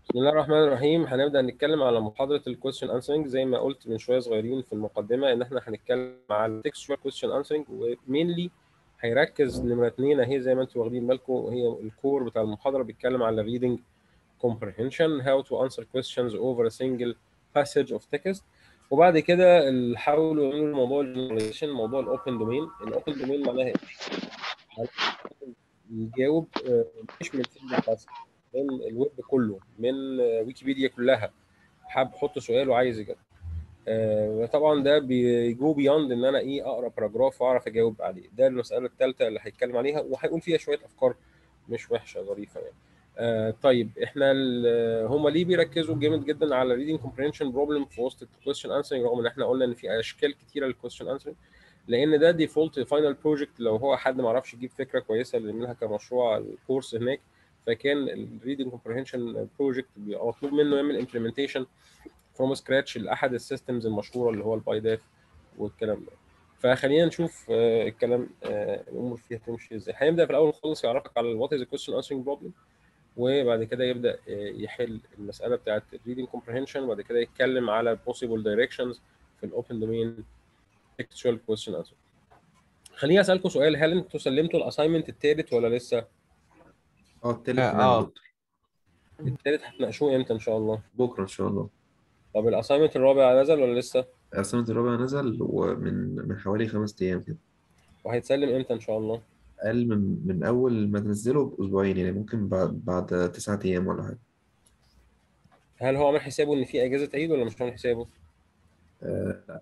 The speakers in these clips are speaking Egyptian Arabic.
بسم الله الرحمن الرحيم هنبدأ نتكلم على محاضرة الكويستشن انسرنج زي ما قلت من شوية صغيرين في المقدمة ان احنا هنتكلم على التكستشوال كويستشن انسرنج ومينلي هيركز نمرة اتنين اهي زي ما انتم واخدين بالكم هي الكور بتاع المحاضرة بيتكلم على reading comprehension how to answer questions over a single passage of text وبعد كده حاولوا يعملوا موضوع الجنراليزيشن موضوع الاوبن دومين الاوبن دومين معناها ايه؟ يجاوب آه، مش من single passage من الويب كله من ويكيبيديا كلها حابب احط سؤال وعايز اجابه آه، طبعا ده بيجو بياند ان انا ايه اقرا باراجراف واعرف اجاوب عليه ده المساله الثالثه اللي هيتكلم عليها وهيقول فيها شويه افكار مش وحشه ظريفه يعني آه طيب احنا هم ليه بيركزوا جامد جدا على reading comprehension problem في وسط الكويستشن انسرنج رغم ان احنا قلنا ان في اشكال كتيره للكويستشن انسرنج لان ده ديفولت فاينل بروجكت لو هو حد ما عرفش يجيب فكره كويسه اللي منها كمشروع الكورس هناك فكان الريدنج كومبريهنشن بروجكت بيبقى مطلوب منه يعمل امبلمنتيشن فروم سكراتش لاحد السيستمز المشهوره اللي هو الباي داف والكلام ده فخلينا نشوف آه، الكلام آه، الامور فيها تمشي ازاي هنبدا في الاول خالص يعرفك على وات از كويستشن انسرنج بروبلم وبعد كده يبدا آه، يحل المساله بتاعت الريدنج كومبريهنشن وبعد كده يتكلم على possible directions في الاوبن دومين textual question answer خليني اسالكم سؤال هل انتوا سلمتوا الاساينمنت الثالث ولا لسه؟ اه التالت اه كمان آه. دكتور الثالث هتناقشوه امتى ان شاء الله؟ بكره ان شاء الله طب الاساينمنت الرابع نزل ولا لسه؟ السنة الرابع نزل ومن من حوالي خمس ايام كده وهيتسلم امتى ان شاء الله؟ اقل من من اول ما تنزله باسبوعين يعني ممكن بعد بعد تسعة ايام ولا حاجه هل هو عامل حسابه ان في اجازه عيد ولا مش عامل حسابه؟ آه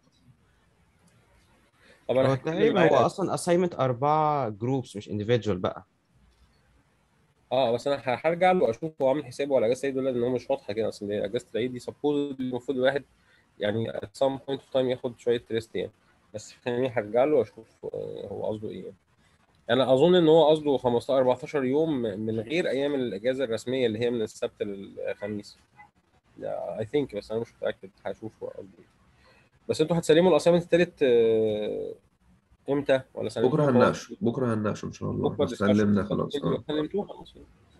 طب انا هو هتكلم تقريبا هو معاك اصلا assignment اربعه جروبس مش individual بقى اه بس انا هرجع له اشوف هو عامل حسابه على اجازه العيد ولا لأ، لان هو مش واضحه كده اصل اجازه العيد دي سبوز المفروض الواحد يعني at some point of time ياخد شويه ريست يعني بس خليني هرجع له واشوف آه، هو قصده ايه يعني. انا اظن ان هو قصده 15 14 يوم من غير ايام الاجازه الرسميه اللي هي من السبت للخميس اي ثينك بس انا مش متاكد هشوف هو قصده ايه بس انتوا هتسلموا الاسايمنت التالت آه، امتى ولا سلمتوه بكره خلاص؟ هنناقشه بكره هنناقشه ان شاء الله بكره بس ديسكشن سلمنا خلاص اه سلمتوه خلاص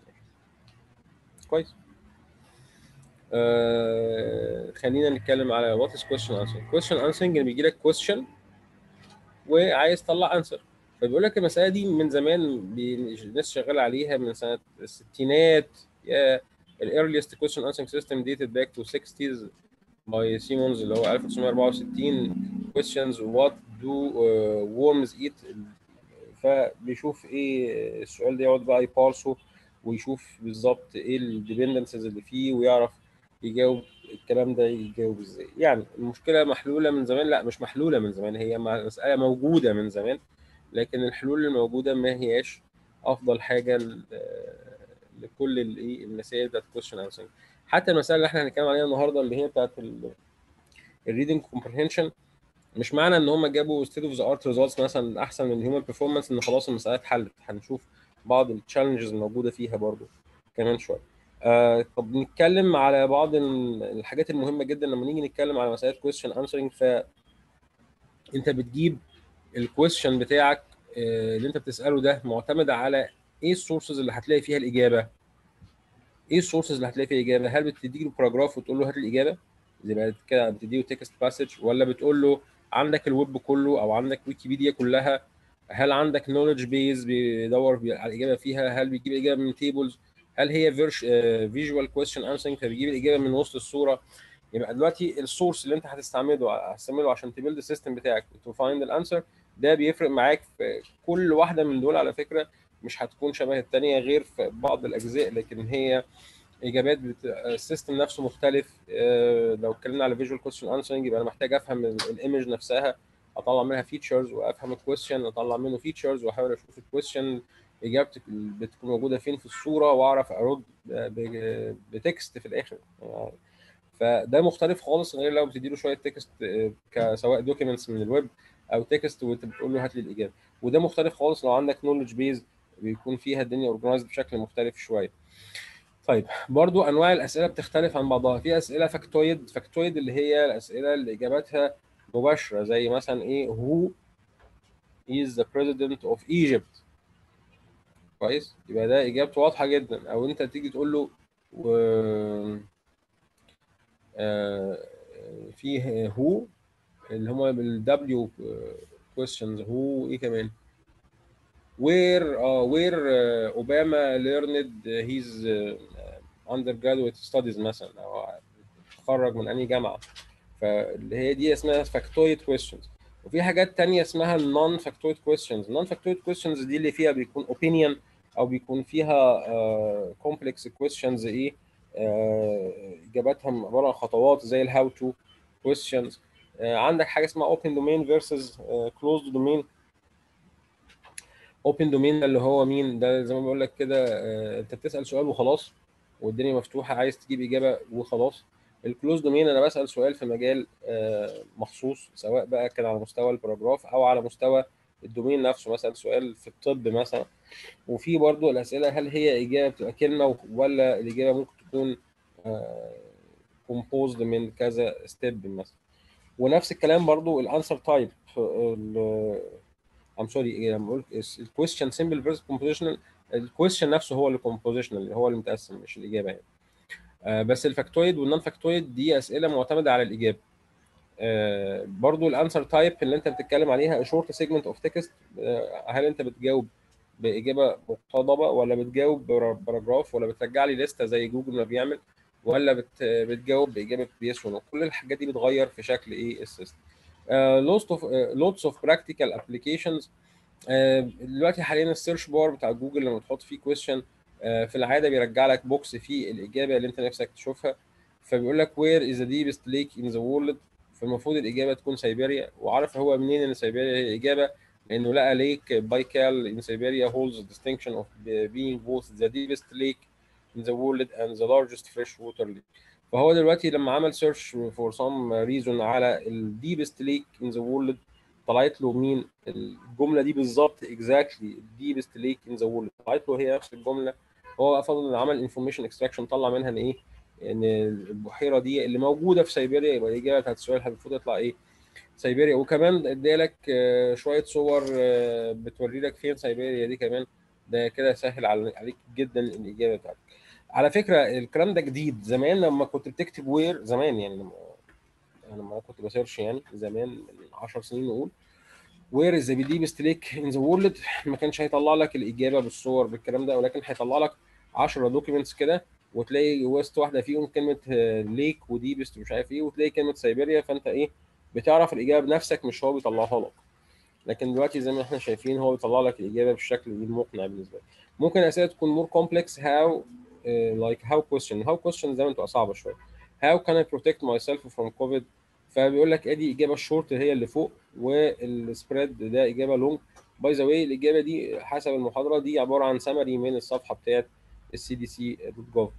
كويس آه خلينا نتكلم على وات از كويشن انسر كويشن انسرنج بيجي لك كويشن وعايز تطلع انسر فبيقول لك المساله دي من زمان بي- الناس شغاله عليها من سنه الستينات يا الايرليست كويشن انسرنج سيستم ديتد باك تو 60s باي سيمونز اللي هو 1964 questions what do uh, worms eat فبيشوف ايه السؤال ده يقعد بقى يبارسه ويشوف بالظبط ايه الديبندنسز اللي فيه ويعرف يجاوب الكلام ده يجاوب ازاي يعني المشكله محلوله من زمان لا مش محلوله من زمان هي مساله موجوده من زمان لكن الحلول الموجوده ما هياش افضل حاجه ل- لكل الايه المسائل بتاعت كويشن انسرنج حتى المساله اللي احنا هنتكلم عليها النهارده اللي هي بتاعت الريدنج كومبريهنشن مش معنى ان هم جابوا ستيت اوف ذا ارت ريزلتس مثلا احسن من الهيومن بيرفورمانس ان خلاص المساله اتحلت هنشوف بعض التشالنجز الموجوده فيها برضو كمان شويه آه طب نتكلم على بعض ال- الحاجات المهمه جدا لما نيجي نتكلم على مسائل كويستشن انسرنج ف انت بتجيب الكويستشن بتاعك آه، اللي انت بتساله ده معتمد على ايه السورسز اللي هتلاقي فيها الاجابه ايه السورسز اللي هتلاقي فيها الاجابه هل بتدي له باراجراف وتقول له هات الاجابه زي ما كده بتدي له تكست باسج ولا بتقول له عندك الويب كله او عندك ويكيبيديا كلها هل عندك نولج بيز بيدور بي- على الاجابه فيها هل بيجيب الاجابه من تيبلز هل هي فيجوال كويستشن انسرنج فبيجيب الاجابه من وسط الصوره يبقى دلوقتي السورس اللي انت هتستعمله هتستعمله عشان تبيلد السيستم بتاعك تو فايند الانسر ده بيفرق معاك في كل واحده من دول على فكره مش هتكون شبه الثانيه غير في بعض الاجزاء لكن هي اجابات بت... السيستم نفسه مختلف آه، لو اتكلمنا على فيجوال كويستشن انسرنج يبقى انا محتاج افهم الايمج نفسها اطلع منها فيتشرز وافهم الكويستشن اطلع منه فيتشرز واحاول اشوف الكويستشن اجابتك بتكون موجوده فين في الصوره واعرف ارد ب- بتكست في الاخر يعني فده مختلف خالص غير لو بتدي له شويه تكست سواء دوكيومنتس من الويب او تكست وانت بتقول له هات لي الاجابه وده مختلف خالص لو عندك نولج بيز بيكون فيها الدنيا اورجنايزد بشكل مختلف شويه طيب برضو انواع الاسئله بتختلف عن بعضها في اسئله فاكتويد فاكتويد اللي هي الاسئله اللي اجاباتها مباشره زي مثلا ايه who is the president of Egypt كويس يبقى ده اجابته واضحه جدا او انت تيجي تقول له و آه، في هو اللي هم بالدبليو questions هو ايه كمان where uh, where uh, Obama learned his uh, undergraduate studies مثلا او تخرج من انهي جامعه فاللي هي دي اسمها factoid questions وفي حاجات تانية اسمها non factoid questions non factoid questions دي اللي فيها بيكون opinion او بيكون فيها uh, complex questions ايه آه، اجاباتها عباره عن خطوات زي الهاو تو questions آه، عندك حاجه اسمها open domain versus آه، closed domain open domain ده اللي هو مين ده زي ما بقول لك كده آه، انت بتسال سؤال وخلاص والدنيا مفتوحه عايز تجيب اجابه وخلاص الكلوز دومين انا بسال سؤال في مجال آه، مخصوص سواء بقى كان على مستوى الباراجراف او على مستوى الدومين نفسه مثلا سؤال في الطب مثلا وفي برضو الاسئله هل هي اجابه بتبقى كلمه ولا الاجابه ممكن تكون كومبوزد من كذا ستيب مثلا ونفس الكلام برضو الانسر تايب ام سوري لما اقول الكويستشن سمبل فيرس كومبوزيشنال الكويستشن نفسه هو اللي كومبوزيشنال هو اللي متقسم مش الاجابه يعني آه، بس الفاكتويد والنون فاكتويد دي اسئله معتمده على الاجابه آه، برضو الانسر تايب اللي انت بتتكلم عليها شورت سيجمنت اوف تكست هل انت بتجاوب باجابه مقتضبه ولا بتجاوب باراجراف ولا بترجع لي لسته زي جوجل ما بيعمل ولا بت بتجاوب باجابه بيس ونو كل الحاجات دي بتغير في شكل ايه السيستم لوست اوف لوتس اوف براكتيكال ابلكيشنز دلوقتي حاليا السيرش بار بتاع جوجل لما تحط فيه كويستشن في العاده بيرجع لك بوكس فيه الاجابه اللي انت نفسك تشوفها فبيقول لك وير از ذا ديبست ليك ان ذا وورلد فالمفروض الاجابه تكون سيبيريا وعارف هو منين ان سيبيريا هي الاجابه لانه لقى ليك بايكال in Siberia holds the distinction of being both the deepest lake in the world and the largest freshwater lake فهو دلوقتي لما عمل search for some reason على ال deepest lake in the world طلعت له مين الجمله دي بالظبط exactly deepest lake in the world طلعت له هي نفس الجمله هو فضل عمل information extraction طلع منها ان ايه ان البحيره دي اللي موجوده في سيبيريا يبقى الاجابه بتاعت السؤال المفروض تطلع ايه سيبيريا وكمان ادالك آه، شويه صور آه، بتوري لك فين سيبيريا دي كمان ده كده سهل على- عليك جدا الاجابه بتاعتك على فكره الكلام ده جديد زمان لما كنت بتكتب وير زمان يعني لما انا لما كنت بسيرش يعني زمان من 10 سنين نقول وير از ذا ديبست ليك ان ذا وورلد ما كانش هيطلع لك الاجابه بالصور بالكلام ده ولكن هيطلع لك 10 دوكيومنتس كده وتلاقي وسط واحده فيهم كلمه ليك وديبست ومش عارف ايه وتلاقي كلمه سيبيريا فانت ايه بتعرف الاجابه بنفسك مش هو بيطلعها لك لكن دلوقتي زي ما احنا شايفين هو بيطلع لك الاجابه بالشكل المقنع بالنسبه لك ممكن الاسئله تكون مور كومبلكس هاو لايك هاو كويستشن هاو كويستشن زي ما تبقى صعبه شويه هاو كان اي بروتكت ماي سيلف فروم كوفيد فبيقول لك ادي اجابه الشورت هي اللي فوق والسبريد ده اجابه لونج باي ذا واي الاجابه دي حسب المحاضره دي عباره عن سمري من الصفحه بتاعت السي دي سي دوت جوف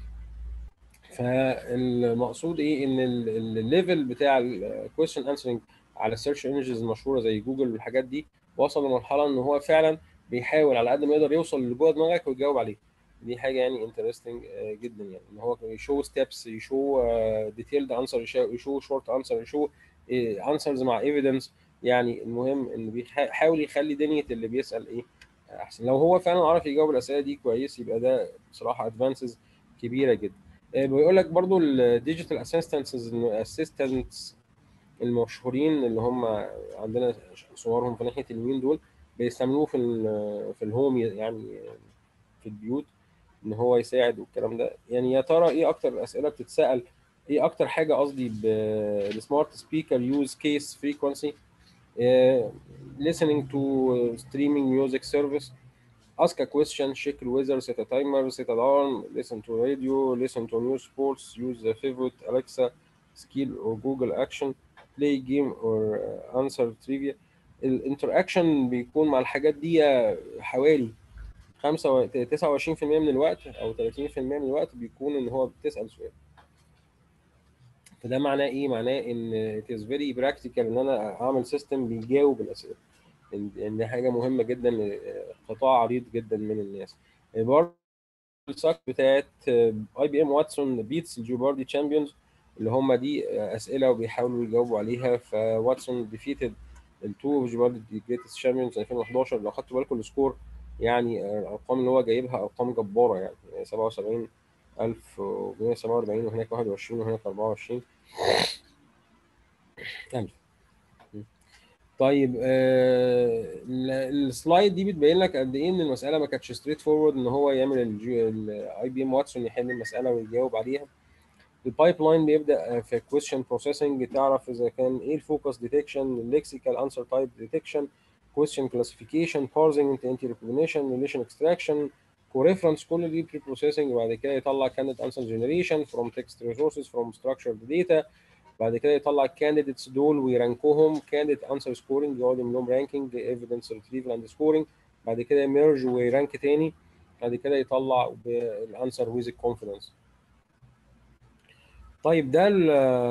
فالمقصود ايه ان الليفل بتاع الكويشن انسرنج على السيرش انجز المشهوره زي جوجل والحاجات دي وصل لمرحله ان هو فعلا بيحاول على قد ما يقدر يوصل اللي جوه دماغك ويجاوب عليه دي حاجه يعني انترستنج جدا يعني ان هو يشو ستيبس يشو ديتيلد انسر يشو شورت انسر يشو انسرز مع ايفيدنس يعني المهم ان بيحاول يخلي دنيا اللي بيسال ايه احسن لو هو فعلا عرف يجاوب الاسئله دي كويس يبقى ده بصراحه ادفانسز كبيره جدا آه، بيقول لك برضو الديجيتال اسيستنتس اسيستنتس المشهورين اللي هم عندنا صورهم في ناحيه اليمين دول بيستعملوه في ال- في الهوم يعني في البيوت ان هو يساعد والكلام ده يعني يا ترى ايه اكتر اسئله بتتسال ايه اكتر حاجه قصدي بالسمارت سبيكر يوز كيس فريكونسي listening to streaming music service ask a question check the weather set a timer set alarm listen to radio listen to news sports use the favorite alexa skill or google action play game or uh, answer trivia الانتراكشن بيكون مع الحاجات دي حوالي 5 29% من الوقت او 30% من الوقت بيكون ان هو بتسال سؤال فده معناه ايه معناه ان it is very practical ان انا اعمل سيستم بيجاوب الاسئله ان إن دي حاجه مهمه جدا قطاع عريض جدا من الناس برضه الساك بتاعت اي بي ام واتسون بيتس الجيوباردي تشامبيونز اللي هم دي اسئله وبيحاولوا يجاوبوا عليها فواتسون ديفيتد التو جيوباردي جريتست تشامبيونز 2011 لو خدتوا بالكم السكور يعني الارقام اللي هو جايبها ارقام جباره يعني 77 1147 وهناك 21 وهناك 24 1000 طيب آه ال- السلايد دي بتبين لك قد ايه ان المساله ما كانتش ستريت فورورد ان هو يعمل الاي بي ام واتسون يحل المساله ويجاوب عليها البايب لاين بيبدا في كويشن بروسيسنج تعرف اذا كان ايه الفوكس ديتكشن الليكسيكال انسر تايب ديتكشن كويشن كلاسيفيكيشن بارزنج انت انتي ريكوجنيشن ريليشن اكستراكشن كوريفرنس كل دي بري بروسيسنج وبعد كده يطلع كانديد انسر جنريشن فروم تكست ريسورسز فروم ستراكشرد داتا بعد كده يطلع الكانديديتس دول ويرانكوهم كانديد انسر سكورنج يقعد يعمل لهم رانكينج ايفيدنس ريتريفل اند سكورنج بعد كده يمرج ويرانك تاني بعد كده يطلع بالانسر ويز الكونفيدنس طيب ده ال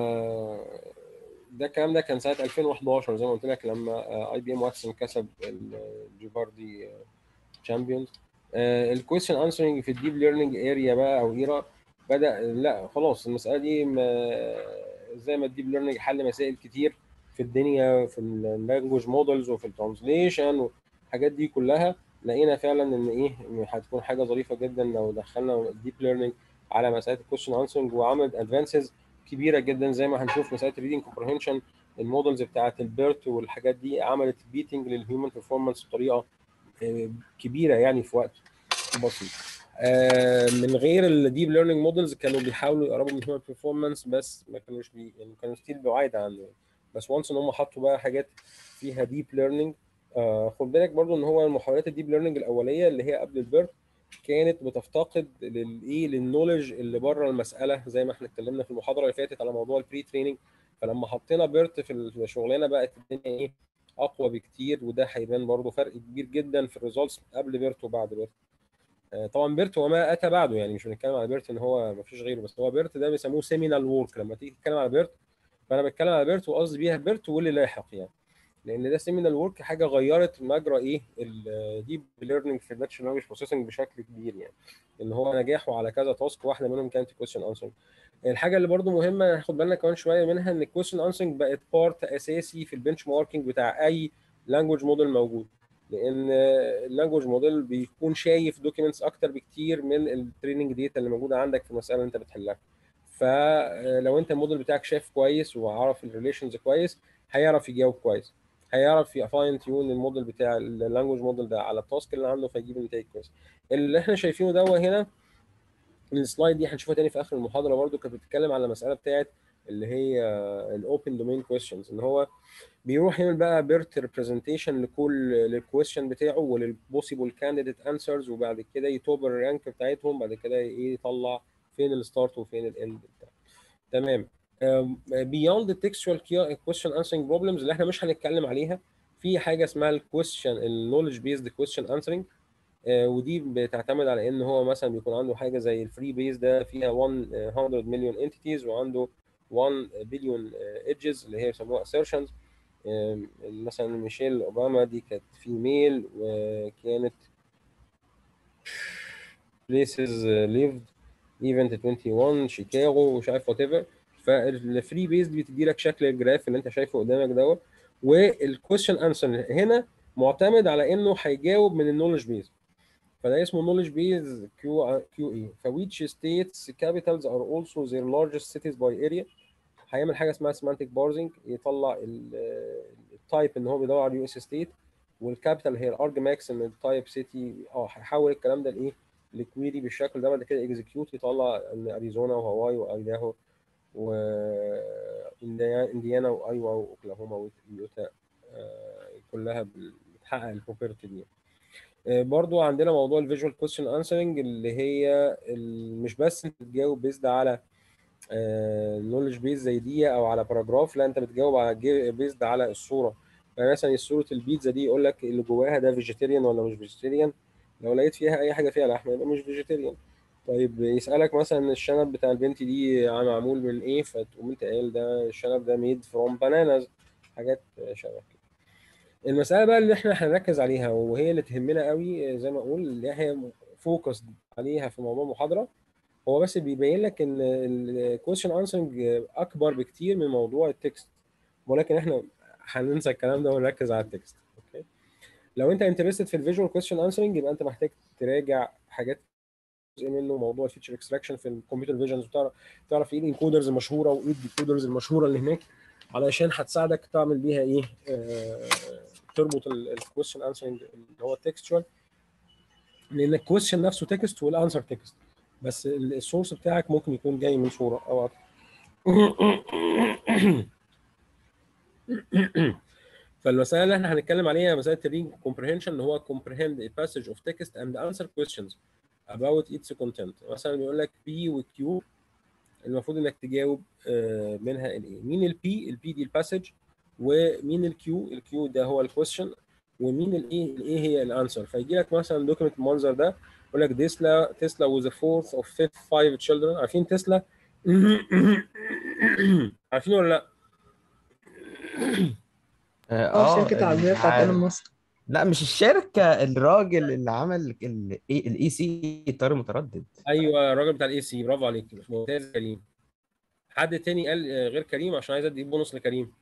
ده الكلام ده كان سنه 2011 زي ما قلت لك لما اي بي ام واتسون كسب الجيفاردي تشامبيونز الكويشن انسرنج في الديب ليرنينج اريا بقى او ايرا بدا لا خلاص المساله دي ما زي ما الديب ليرنينج حل مسائل كتير في الدنيا في اللانجوج مودلز وفي الترانسليشن والحاجات دي كلها لقينا فعلا ان ايه إن هتكون حاجه ظريفه جدا لو دخلنا الديب ليرنينج على مسائل الكويشن انسرنج وعملت ادفانسز كبيره جدا زي ما هنشوف مسائل الريدنج كومبريهنشن المودلز بتاعت البيرت والحاجات دي عملت بيتنج للهيومن بيرفورمانس بطريقه آه، كبيره يعني في وقت بسيط آه، من غير الديب ليرنينج مودلز كانوا بيحاولوا يقربوا من الهيومن بيرفورمانس بس ما كانوش بي يعني كانوا ستيل بعيد عنه بس وانس ان هم حطوا بقى حاجات فيها ديب ليرنينج آه خد بالك برضو ان هو محاولات الديب ليرنينج الاوليه اللي هي قبل البيرت كانت بتفتقد للايه للنولج اللي بره المساله زي ما احنا اتكلمنا في المحاضره اللي فاتت على موضوع البري تريننج فلما حطينا بيرت في الشغلانه بقت الدنيا ايه اقوى بكتير وده هيبان برضو فرق كبير جدا في الريزلتس قبل بيرت وبعد بيرت آه، طبعا بيرت وما اتى بعده يعني مش بنتكلم على بيرت ان هو ما فيش غيره بس هو بيرت ده بيسموه سيمينال وورك لما تيجي تتكلم على بيرت فانا بتكلم على بيرت وقصدي بيها بيرت واللي لاحق يعني لان ده سيمينال وورك حاجه غيرت مجرى ايه الديب ليرنينج في الناتشورال لانجوج بروسيسنج بشكل كبير يعني ان هو نجاحه على كذا تاسك واحده منهم كانت كويشن انسرنج الحاجه اللي برضو مهمه ناخد بالنا كمان شويه منها ان الكويشن انسرنج بقت بارت اساسي في البنش ماركينج بتاع اي لانجوج موديل موجود لان اللانجوج موديل بيكون شايف دوكيومنتس اكتر بكتير من التريننج ديتا اللي موجوده عندك في المساله اللي انت بتحلها فلو انت الموديل بتاعك شايف كويس وعارف الريليشنز كويس هيعرف يجاوب كويس هيعرف يفاين تيون الموديل بتاع اللانجوج موديل ده على التاسك اللي عنده فيجيب نتائج كويس اللي احنا شايفينه ده هنا السلايد دي هنشوفها تاني في اخر المحاضره برده كانت بتتكلم على المساله بتاعت اللي هي الاوبن دومين كويشنز ان هو بيروح يعمل بقى بيرت ريبريزنتيشن لكل للكويشن بتاعه وللبوسيبل كانديديت انسرز وبعد كده يتوب الرانك بتاعتهم بعد كده ايه يطلع فين الستارت وفين الاند بتاعه تمام بيوند التكستوال كويشن انسرنج بروبلمز اللي احنا مش هنتكلم عليها في حاجه اسمها الكويشن النولج بيزد كويشن انسرنج ودي بتعتمد على ان هو مثلا بيكون عنده حاجه زي الفري بيز ده فيها 100 مليون انتيتيز وعنده 1 بليون ايدجز اللي هي بيسموها assertions آم، مثلا ميشيل اوباما دي كانت فيميل وكانت places lived event 21 شيكاغو مش عارف وات ايفر فالفري بيز بتدي لك شكل الجراف اللي انت شايفه قدامك دوت والكويشن انسر هنا معتمد على انه هيجاوب من النولج بيز فده اسمه knowledge base Q QE ف which states capitals are also their largest cities by area هيعمل حاجه اسمها semantic parsing يطلع التايب ان هو بيدور على اليو اس ستيت والكابيتال هي الارج ماكس ان التايب سيتي اه هيحول الكلام ده لايه لكويري بالشكل ده بعد كده اكزكيوت يطلع ان اريزونا وهاواي وايداهو وانديانا وايوا واوكلاهوما ويوتا آه، كلها بتحقق البروبرتي دي آه، برضو عندنا موضوع الفيجوال كويشن انسرنج اللي هي ال- مش بس انت بتجاوب بيزد على نولج بيز زي دي او على باراجراف لا انت بتجاوب على بيزد على الصوره فمثلا صوره البيتزا دي يقول لك اللي جواها ده فيجيتيريان ولا مش فيجيتيريان لو لقيت فيها اي حاجه فيها لحمه يبقى مش فيجيتيريان طيب يسالك مثلا الشنب بتاع البنت دي معمول من ايه فتقوم انت قايل ده الشنب ده ميد فروم باناناز حاجات شبه كده المساله بقى اللي احنا هنركز عليها وهي اللي تهمنا قوي زي ما اقول اللي هي فوكس عليها في موضوع المحاضره هو بس بيبين لك ان الكويشن انسرنج اكبر بكتير من موضوع التكست ولكن احنا هننسى الكلام ده ونركز على التكست اوكي لو انت انترستد في الفيجوال كويشن انسرنج يبقى انت محتاج تراجع حاجات جزء منه موضوع الفيتشر اكستراكشن في الكمبيوتر فيجنز وتعرف تعرف ايه الانكودرز المشهوره وايه الديكودرز المشهوره اللي هناك علشان هتساعدك تعمل بيها ايه آه تربط الكويشن انسرنج اللي هو التكستشوال لان الكويشن نفسه تكست والانسر تكست بس السورس بتاعك ممكن يكون جاي من صوره او اكتر فالمساله اللي احنا هنتكلم عليها مساله الرينج كومبريهنشن اللي هو comprehend a passage of text and answer questions about its content مثلا بيقول لك P و Q المفروض انك تجاوب آه، منها الايه مين البي البي دي الباسج ومين الكيو الكيو ده هو الكويشن ومين الايه الايه هي الانسر فيجي لك مثلا دوكيمنت المنظر ده يقول لك تسلا تسلا was the fourth of fifth five children عارفين تسلا عارفين ولا لا اه شركة عربية بتاعت ايلون ماسك لا مش الشركة الراجل اللي عمل الاي سي الطيار المتردد ايوه الراجل بتاع الاي سي برافو عليك ممتاز يا كريم حد تاني قال آه، غير كريم عشان عايز ادي بونص لكريم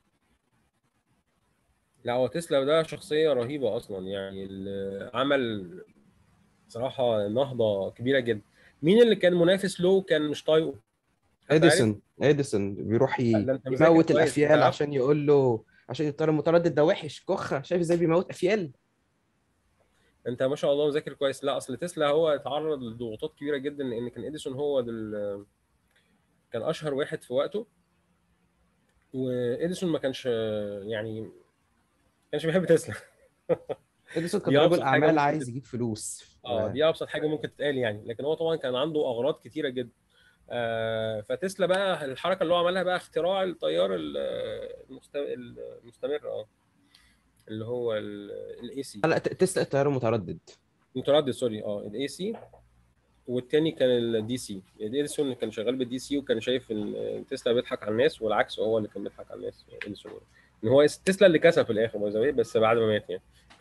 لا هو تسلا ده شخصية رهيبة أصلا يعني ال- عمل صراحة نهضة كبيرة جدا مين اللي كان منافس له كان مش طايقه؟ حد عارف؟ اديسون اديسون بيروح ي- لا، أنت مذاكر يموت كويس، الافيال تعرف؟ عشان يقول له عشان الطيار المتردد ده وحش كخه شايف ازاي بيموت افيال انت ما شاء الله مذاكر كويس لا اصل تسلا هو اتعرض لضغوطات كبيره جدا لان كان اديسون هو دل... كان اشهر واحد في وقته واديسون ما كانش يعني ما كانش بيحب تسلا اديسون كان دي رجل أبسط حاجة اعمال ممكن عايز تت- يجيب فلوس اه دي ابسط حاجه ممكن تتقال يعني لكن هو طبعا كان عنده اغراض كتيره جدا آه فتسلا بقى الحركه اللي هو عملها بقى اختراع الطيار ال- المست... المستمر اه اللي هو الاي سي لا ت- تسلا الطيار المتردد متردد سوري اه الاي سي والتاني كان الدي سي اديسون كان شغال بالدي سي وكان شايف ان تسلا بيضحك على الناس والعكس هو اللي كان بيضحك على الناس اديسون ان هو تسلا اللي كسب في الاخر باي ذا واي، بس بعد ما مات يعني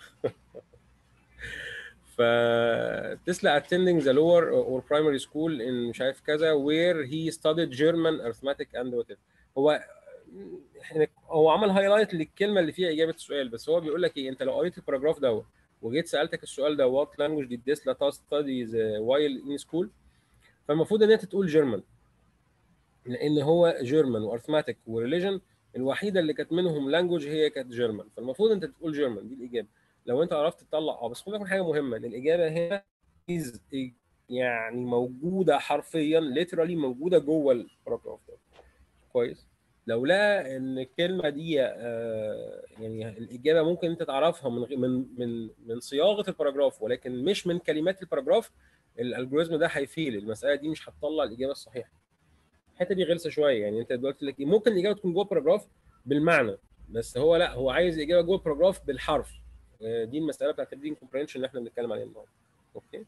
فتسلا attending the lower or primary school in مش عارف كذا where he studied German arithmetic and whatever هو إحنا- هو عمل هايلايت للكلمه اللي فيها اجابه السؤال بس هو بيقول لك ايه انت لو قريت الباراجراف دوت وجيت سالتك السؤال ده what language did Tesla study the while in school فالمفروض ان انت تقول جيرمان لان هو جيرمان وارثماتيك وريليجن الوحيده اللي كانت منهم لانجوج هي كانت جيرمان فالمفروض انت تقول جيرمان دي الاجابه لو انت عرفت تطلع اه بس خد بالك من حاجه مهمه ان الاجابه هنا is يعني موجوده حرفيا ليترالي موجوده جوه الباراجراف ده كويس لو لقى ان الكلمه دي آه، يعني الاجابه ممكن انت تعرفها من غ- من من من صياغه الباراجراف ولكن مش من كلمات الباراجراف الالجوريزم ده هيفيل المساله دي مش هتطلع الاجابه الصحيحه الحته دي غلسه شويه يعني انت دلوقتي لك إيه؟ ممكن الاجابه تكون جوه الباراجراف بالمعنى بس هو لا هو عايز اجابه جوه الباراجراف بالحرف آه، دي المساله بتاعت الريدنج كومبرينشن اللي احنا بنتكلم عليها النهارده اوكي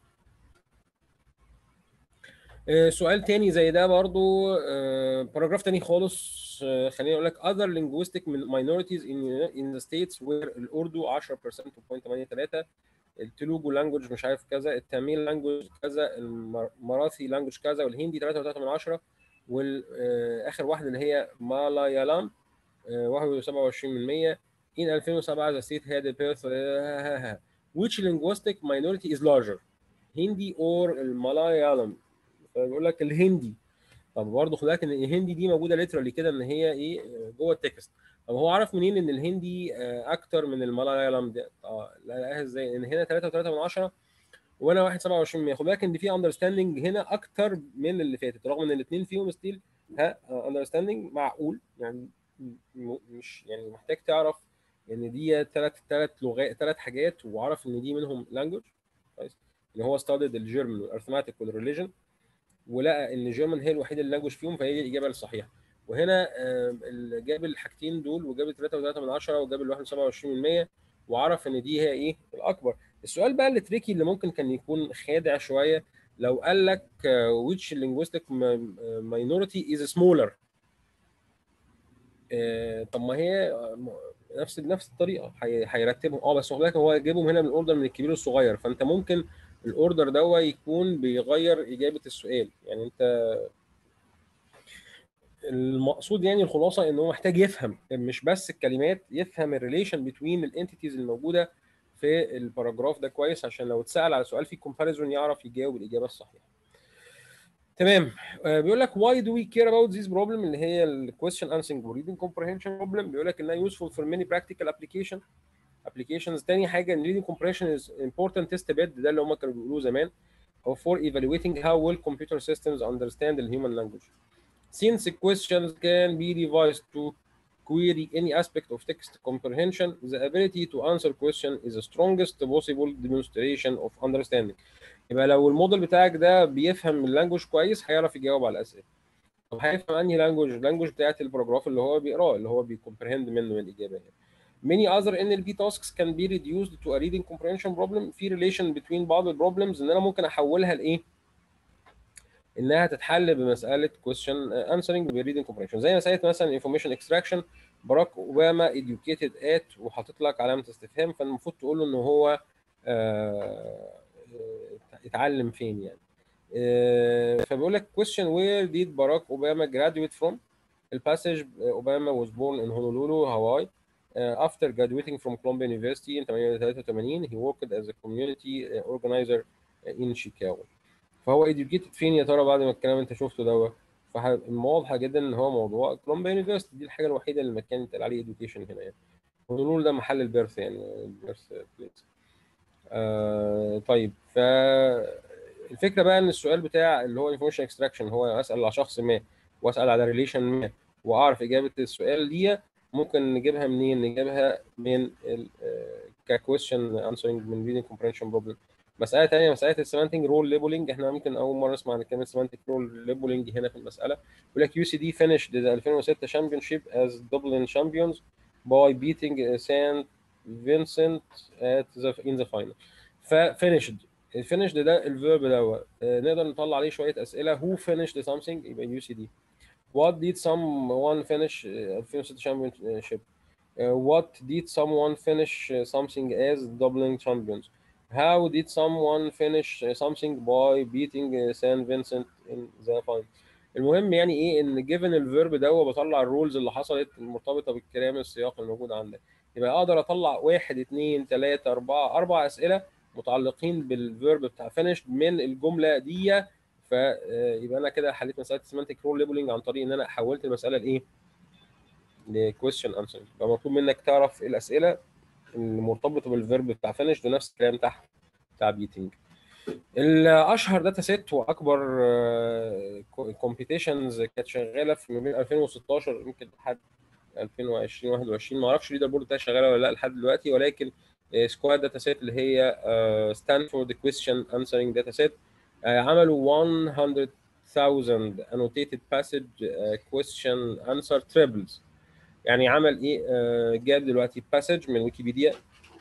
آه، سؤال تاني زي ده برضو آه، باراجراف تاني خالص آه، خليني اقول لك other linguistic minorities in in the states where الاردو 10% و.83 التلوجو لانجوج مش عارف كذا التاميل لانجوج كذا المراثي لانجوج كذا والهندي 3.3 من 10 واخر واحده اللي هي مالايالام آه، 21% من 100 in 2007 the state had a birth آه، which linguistic minority is larger هندي or المالايالم فبيقول لك الهندي طب برضه خد بالك ان الهندي دي موجوده ليترالي كده ان هي ايه آه، جوه التكست طب هو عرف منين ان الهندي آه، اكتر من المالايالم ده اه لقاها ازاي ان هنا 3.3 من 10 وانا 1 خد بالك ان في اندرستاندنج هنا اكتر من اللي فاتت رغم ان الاثنين فيهم ستيل ها اندرستاندنج معقول يعني م- مش يعني محتاج تعرف ان دي ثلاث ثلاث لغات ثلاث حاجات وعرف ان دي منهم لانجوج كويس ان هو ستادد الجيرمن والارثماتيك والريليجن ولقى ان الجيرمن هي الوحيده اللي لانجوج فيهم فهي دي الاجابه الصحيحه وهنا آه، ال- جاب الحاجتين دول وجاب 3.3 من 10 وجاب ال 27% وعرف ان دي هي ايه الاكبر السؤال بقى اللي تريكي اللي ممكن كان يكون خادع شويه لو قال لك آه، which linguistic m- minority is smaller آه، طب ما هي آه، م- نفس نفس الطريقه هي- هيرتبهم اه بس خد بالك هو جايبهم هنا من الاوردر من الكبير للصغير فانت ممكن الاوردر ده يكون بيغير اجابه السؤال يعني انت المقصود يعني الخلاصه ان هو محتاج يفهم مش بس الكلمات يفهم الريليشن بتوين الانتيتيز الموجوده في الباراجراف ده كويس عشان لو اتسال على سؤال فيه كومباريزون يعرف يجاوب الاجابه الصحيحه تمام آه، بيقول لك why do we care about this problem اللي هي ال question answering و reading comprehension problem بيقول لك انها useful for many practical application applications تاني حاجه ان reading comprehension is important test bed ده اللي هم كانوا بيقولوه زمان or for evaluating how well computer systems understand the human language since the questions can be revised to query any aspect of text comprehension the ability to answer question is the strongest possible demonstration of understanding يبقى لو الموديل بتاعك ده بيفهم اللانجوج كويس هيعرف يجاوب على الاسئله طب هيفهم انهي لانجوج اللانجوج بتاعت الباراجراف اللي هو بيقراه اللي هو بيكمبرهند منه الاجابه يعني Many other NLP tasks can be reduced to a reading comprehension problem في relation between بعض البروبلمز ان انا ممكن احولها لايه؟ انها تتحل بمساله question answering ب reading comprehension زي مساله مثلا information extraction باراك اوباما educated at وحاطط لك علامه استفهام فالمفروض تقول له ان هو آه اتعلم فين يعني آه، فبيقول لك question where did Barack Obama graduate from الباسج Obama was born in Honolulu Hawaii uh, after graduating from Columbia University in 1983 he worked as a community organizer in Chicago فهو educated فين يا ترى بعد ما الكلام انت شفته دوت فواضحه جدا ان هو موضوع كولومبيا يونيفرستي دي الحاجه الوحيده اللي المكان يتقال عليه education هنا يعني هونولولو ده محل البيرث يعني البيرث بليس آه طيب فالفكره بقى ان السؤال بتاع اللي هو انفورميشن اكستراكشن هو اسال على شخص ما واسال على ريليشن ما واعرف اجابه السؤال دي ممكن نجيبها منين؟ نجيبها من ككويشن انسرنج من ريدنج كومبرينشن بروبلم مساله ثانيه مساله السيمانتنج رول ليبلنج احنا ممكن اول مره نسمع عن كلمه سيمانتك رول ليبلنج هنا في المساله بيقول لك يو سي دي finished the 2006 championship as Dublin champions by beating St. Vincent at the in the final فfinished الفينش ده الفيرب دوت نقدر نطلع عليه شويه اسئله who finished something يبقى يو سي دي what did someone finish 2006 championship what did someone finish something as Dublin champions how did someone finish something by beating St. Vincent in the final المهم يعني ايه ان given الفيرب ده بطلع الرولز اللي حصلت المرتبطه بالكلام السياق الموجود عندك يبقى اقدر اطلع واحد اثنين ثلاثه اربعه اربع اسئله متعلقين بالفيرب بتاع فينش من الجمله دي فيبقى انا كده حليت مساله سيمانتك رول ليبلنج عن طريق ان انا حولت المساله لايه؟ لكويستشن انسر يبقى مطلوب منك تعرف الاسئله المرتبطه بالفيرب بتاع فينش ونفس الكلام تحت بتاع بيتنج الاشهر داتا سيت واكبر كومبيتيشنز كانت شغاله في ما بين 2016 يمكن لحد 2020 21 ما اعرفش ليدر بورد بتاعها شغاله ولا لا لحد دلوقتي ولكن سكواد داتا سيت اللي هي ستانفورد كويستشن انسرنج داتا سيت عملوا 100000 annotated passage question answer triples يعني عمل ايه جاب دلوقتي باسج من ويكيبيديا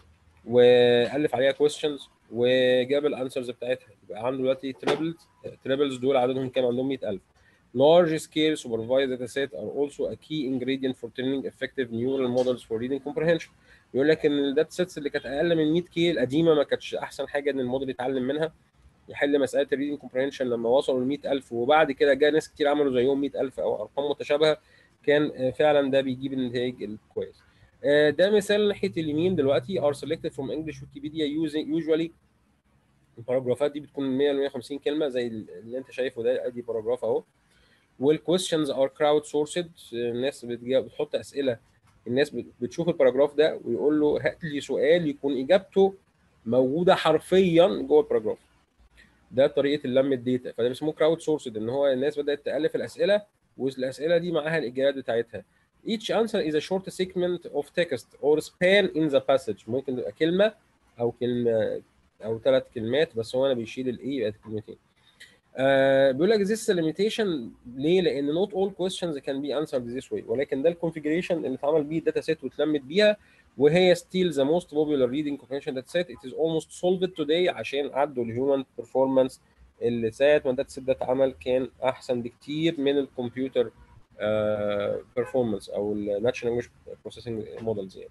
والف عليها questions وجاب الانسرز بتاعتها يبقى عنده دلوقتي تريبلز تريبلز دول عددهم كام عندهم 100000 large scale supervised data set are also a key ingredient for training effective neural models for reading comprehension يقول لك ان الداتا سيتس اللي كانت اقل من 100 كي القديمه ما كانتش احسن حاجه ان الموديل يتعلم منها يحل مساله الريدنج كومبريهنشن لما وصلوا ل 100000 وبعد كده جاء ناس كتير عملوا زيهم 100000 او ارقام متشابهه كان فعلا ده بيجيب النتائج الكويس ده مثال ناحيه اليمين دلوقتي are selected from English Wikipedia using usually الباراجرافات دي بتكون 100 ل 150 كلمه زي اللي انت شايفه ده ادي باراجراف اهو والكويستشنز ار كراود سورسد الناس بتحط اسئله الناس بتشوف الباراجراف ده ويقول له هات لي سؤال يكون اجابته موجوده حرفيا جوه الباراجراف ده طريقه اللم الداتا فده بيسموه كراود سورسد ان هو الناس بدات تالف الاسئله والاسئله دي معاها الاجابات بتاعتها each answer is a short segment of text or span in the passage ممكن تبقى كلمه او كلمه او ثلاث كلمات بس هو انا بيشيل الاي يبقى كلمتين آه بيقول لك this limitation ليه؟ لان not all questions can be answered this way ولكن ده الكونفيجريشن اللي اتعمل بيه الداتا سيت واتلمت بيها وهي still the most popular reading comprehension data set it is almost solved today عشان عدوا الهيومن performance اللي ساعه ما الداتا سيت ده اتعمل كان احسن بكتير من الكمبيوتر performance او الناتشورال لانجويج بروسيسنج مودلز يعني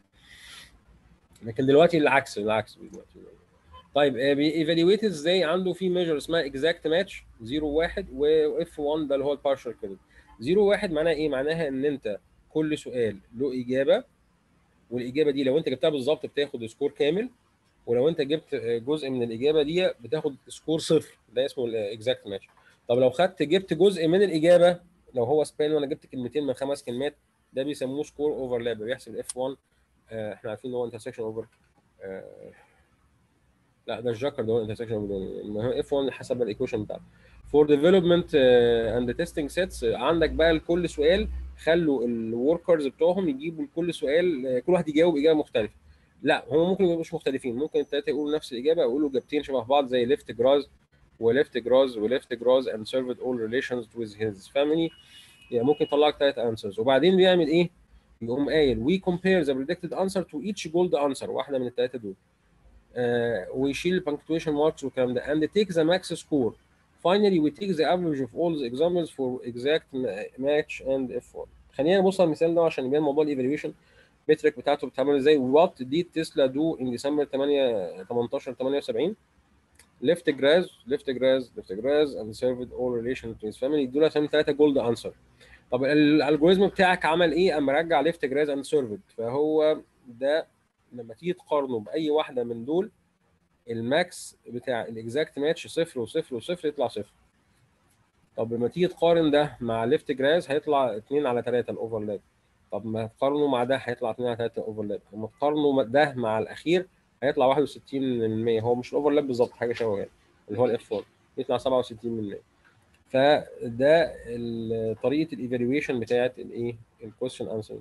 لكن دلوقتي العكس العكس دلوقتي طيب بييفالويت ازاي عنده في ميجر اسمها اكزاكت ماتش 0 1 واف 1 ده اللي هو البارشال كريدت 0 1 معناها ايه؟ معناها ان انت كل سؤال له اجابه والاجابه دي لو انت جبتها بالظبط بتاخد سكور كامل ولو انت جبت جزء من الاجابه دي بتاخد سكور صفر ده اسمه الاكزاكت ماتش طب لو خدت جبت جزء من الاجابه لو هو سبان وانا جبت كلمتين من خمس كلمات ده بيسموه سكور اوفرلاب بيحسب اف 1 آه احنا عارفين ان هو انترسكشن اوفر آه لا ده الجاكر ده هو انترسكشن اوفر المهم اف 1 حسب الايكويشن بتاعته فور ديفلوبمنت اند تيستنج سيتس عندك بقى لكل سؤال خلوا الوركرز بتوعهم يجيبوا لكل سؤال آه، كل واحد يجاوب اجابه مختلفه لا هم ممكن ما يبقوش مختلفين ممكن الثلاثه يقولوا نفس الاجابه او يقولوا اجابتين شبه بعض زي ليفت جراز وليفت جراز وليفت جراز and served all relations with his family يعني ممكن يطلع لك ثلاث انسرز وبعدين بيعمل ايه؟ يقوم قايل we compare the predicted answer to each gold answer واحده من الثلاثه دول آه ويشيل البنكتويشن ماركس والكلام ده and take the max score finally we take the average of all the examples for exact match and f1 خلينا نبص على المثال ده عشان يبان موضوع الايفالويشن مترك بتاعته بتعمل ازاي وات دي تسلا دو ان ديسمبر 8 18 78 left grass left grass left grass and served all relations to his family دول عشان ثلاثه جولد انسر طب الالجوريزم بتاعك عمل ايه؟ قام مرجع ليفت جراز اند سيرفد فهو ده لما تيجي تقارنه باي واحده من دول الماكس بتاع الاكزاكت ماتش صفر وصفر وصفر يطلع صفر طب لما تيجي تقارن ده مع ليفت جراز هيطلع 2 على 3 الاوفرلاب طب ما تقارنه مع ده هيطلع 2 على 3 اوفرلاب لما تقارنه ده مع الاخير هيطلع 61% هو مش الاوفرلاب بالظبط حاجه شبه يعني اللي هو الاف 1 يطلع 67% فده ال- طريقه الايفالويشن بتاعت الايه الكويشن انسر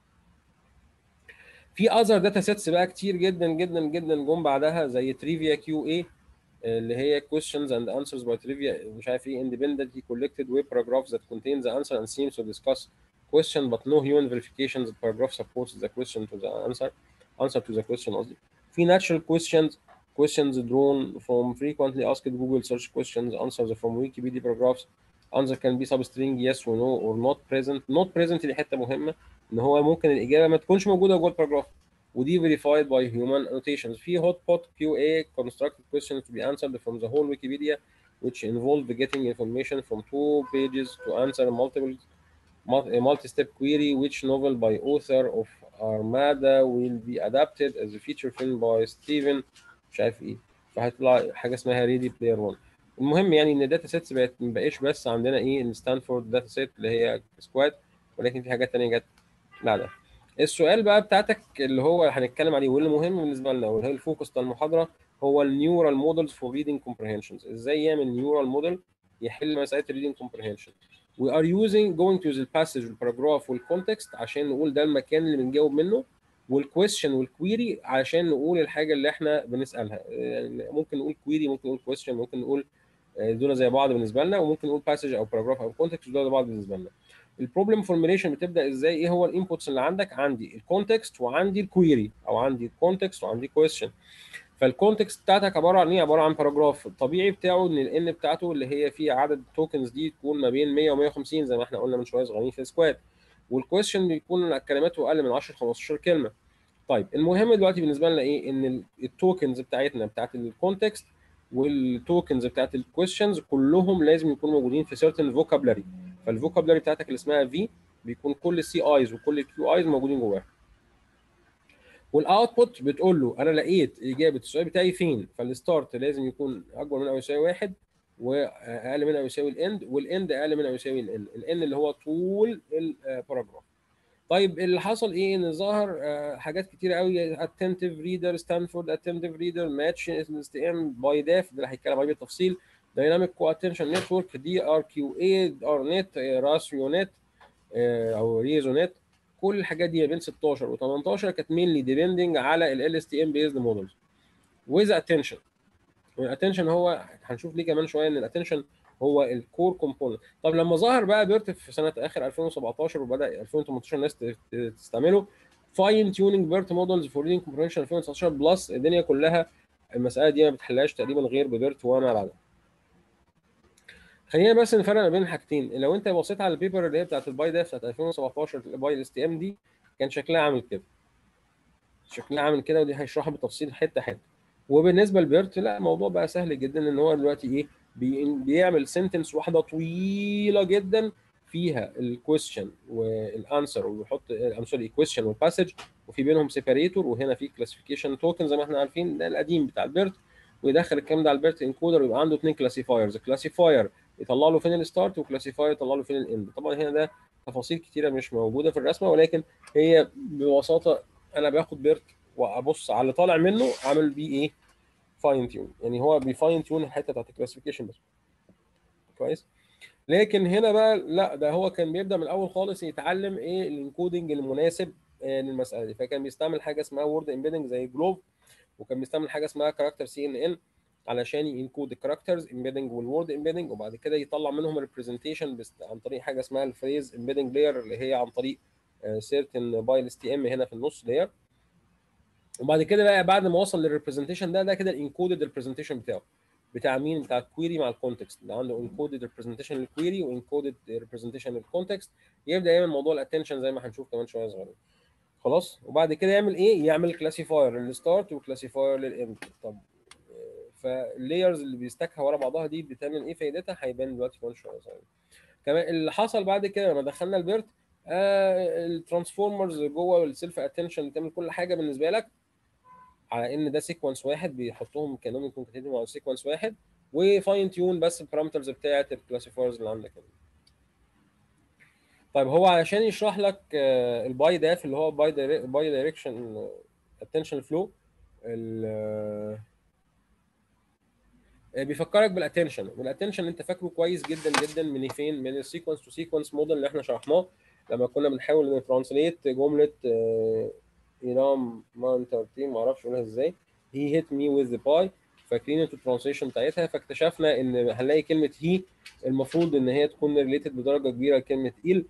في اذر داتا سيتس بقى كتير جدا جدا جدا جم بعدها زي تريفيا كيو اي اللي هي questions and answers by trivia مش عارف ايه independently collected web paragraphs that contain the answer and seems to discuss question but no human verification the paragraph supports the question to the answer answer to the question قصدي في natural questions questions drawn from frequently asked Google search questions answers from Wikipedia paragraphs answer can be substring yes or no or not present not present دي حته مهمه ان هو ممكن الاجابه ما تكونش موجوده جوه الباراجراف ودي verified by human annotations في hotpot QA constructed questions to be answered from the whole Wikipedia which involve getting information from two pages to answer multiple mul- a multi-step query which novel by author of Armada will be adapted as a feature film by Steven مش عارف ايه فهيطلع حاجه اسمها ريدي بلاير 1 المهم يعني ان الداتا سيتس بقت ما بقاش بس عندنا ايه الستانفورد داتا سيت اللي هي سكواد ولكن في حاجات تانية جت بعدها السؤال بقى بتاعتك اللي هو هنتكلم عليه واللي مهم بالنسبه لنا واللي هي الفوكس بتاع المحاضره هو النيورال مودلز فور ريدنج كومبريهنشنز ازاي يعمل نيورال موديل يحل مساله الريدنج كومبريهنشن we are using going to the passage والباراجراف والكونتكست عشان نقول ده المكان اللي بنجاوب منه والكويستشن والكويري عشان نقول الحاجه اللي احنا بنسالها يعني ممكن نقول كويري ممكن نقول كويستشن ممكن نقول آه، دول زي بعض بالنسبه لنا وممكن نقول باسج او باراجراف او كونتكست دول زي بعض بالنسبه لنا البروبلم فورميليشن بتبدا ازاي ايه هو الانبوتس اللي عندك عندي الكونتكست وعندي الكويري او عندي الكونتكست وعندي كويستشن فالكونتكست بتاعتك عباره عن ايه عباره عن باراجراف الطبيعي بتاعه ان الان بتاعته اللي هي فيه عدد التوكنز دي تكون ما بين 100 و 150 زي ما احنا قلنا من شويه صغيرين في السكواد والكويستشن بيكون كلماته اقل من 10 15 كلمه طيب المهم دلوقتي بالنسبه لنا ايه ان التوكنز بتاعتنا بتاعت الكونتكست والتوكنز بتاعت الكويستشنز كلهم لازم يكونوا موجودين في certain vocabulary فالفوكابلري بتاعتك اللي اسمها في بيكون كل السي ايز وكل الكيو ايز موجودين جواها والاوتبوت بتقول له انا لقيت اجابه السؤال بتاعي فين فالستارت لازم يكون اكبر من او يساوي واحد واقل من او يساوي الاند والاند اقل من او يساوي الان الان اللي هو طول الباراجراف طيب اللي حصل ايه ان ظهر آه، حاجات كتيره قوي attentive reader ستانفورد attentive reader match استقام باي داف ده اللي هيتكلم عليه بالتفصيل دايناميك كو اتنشن نتورك دي ار كيو اي ار نت راسيو نت او ريزو نت كل الحاجات دي ما بين 16 و18 كانت مينلي ديبندنج على ال اس تي ام بيزد مودلز ويز اتنشن والاتنشن هو هنشوف ليه كمان شويه ان الاتنشن هو الكور كومبوننت طب لما ظهر بقى بيرت في سنه اخر 2017 وبدا 2018 الناس ت- ت- تستعمله فاين تيوننج بيرت مودلز فور ريدنج كومبريشن 2019 بلس الدنيا كلها المساله دي ما بتحلهاش تقريبا غير ببيرت وما بعدها خلينا بس نفرق ما بين حاجتين لو انت بصيت على البيبر اللي هي بتاعت الباي داف بتاعت 2017 الباي اس تي ام دي كان شكلها عامل كده شكلها عامل كده ودي هيشرحها بالتفصيل حته حته وبالنسبه لبيرت لا الموضوع بقى سهل جدا ان هو دلوقتي ايه بي- بيعمل سنتنس واحده طويله جدا فيها الكويستشن والانسر وبيحط ام سوري الكويستشن والباسج وفي بينهم سيباريتور وهنا في كلاسيفيكيشن توكن زي ما احنا عارفين ده القديم بتاع البيرت ويدخل الكلام ده على البيرت انكودر ويبقى عنده اثنين كلاسيفايرز كلاسيفاير يطلع له فين الستارت وكلاسيفاير يطلع له فين الاند طبعا هنا ده تفاصيل كتيره مش موجوده في الرسمه ولكن هي ببساطه انا باخد بيرت وابص على اللي طالع منه اعمل بيه ايه فاين تيون يعني هو بيفاين تيون الحته بتاعت الكلاسيفيكيشن بس كويس لكن هنا بقى لا ده هو كان بيبدا من الاول خالص يتعلم ايه الانكودنج المناسب للمساله دي فكان بيستعمل حاجه اسمها وورد امبيدنج زي جلوف وكان بيستعمل حاجه اسمها كاركتر سي ان ان علشان ينكود الكاركترز امبيدنج والورد امبيدنج وبعد كده يطلع منهم ريبريزنتيشن عن طريق حاجه اسمها الفريز امبيدنج لاير اللي هي عن طريق سيرتن بايل اس تي ام هنا في النص لاير وبعد كده بقى بعد ما وصل للريبريزنتيشن ده ده كده الانكودد ريبريزنتيشن بتاعه بتاع مين بتاع الكويري مع الكونتكست اللي عنده انكودد ريبريزنتيشن للكويري وانكودد ريبريزنتيشن للكونتكست يبدا يعمل موضوع الاتنشن زي ما هنشوف كمان شويه صغيرين خلاص وبعد كده يعمل ايه يعمل كلاسيفاير للستارت وكلاسيفاير للاند طب فاللايرز اللي بيستكها ورا بعضها دي بتعمل ايه فايدتها هيبان دلوقتي كمان شويه صغيرين كمان اللي حصل بعد كده لما دخلنا البيرت آه الترانسفورمرز جوه السيلف اتنشن بتعمل كل حاجه بالنسبه لك على ان ده سيكونس واحد بيحطهم كانهم يكون كاتبين على سيكونس واحد وفاين تيون بس البارامترز بتاعه الكلاسيفايرز اللي عندك هنا طيب هو علشان يشرح لك الباي داف اللي هو باي باي دايركشن اتنشن فلو بيفكرك بالاتنشن والاتنشن انت فاكره كويس جدا جدا من فين من السيكونس تو سيكونس موديل اللي احنا شرحناه لما كنا بنحاول نترانسليت جمله ايرام مان تيم ما اعرفش اقولها ازاي هي هيت مي وذ ذا باي فاكرين انتوا الترانسليشن بتاعتها فاكتشفنا ان هنلاقي كلمه هي المفروض ان هي تكون ريليتد بدرجه كبيره لكلمه ايل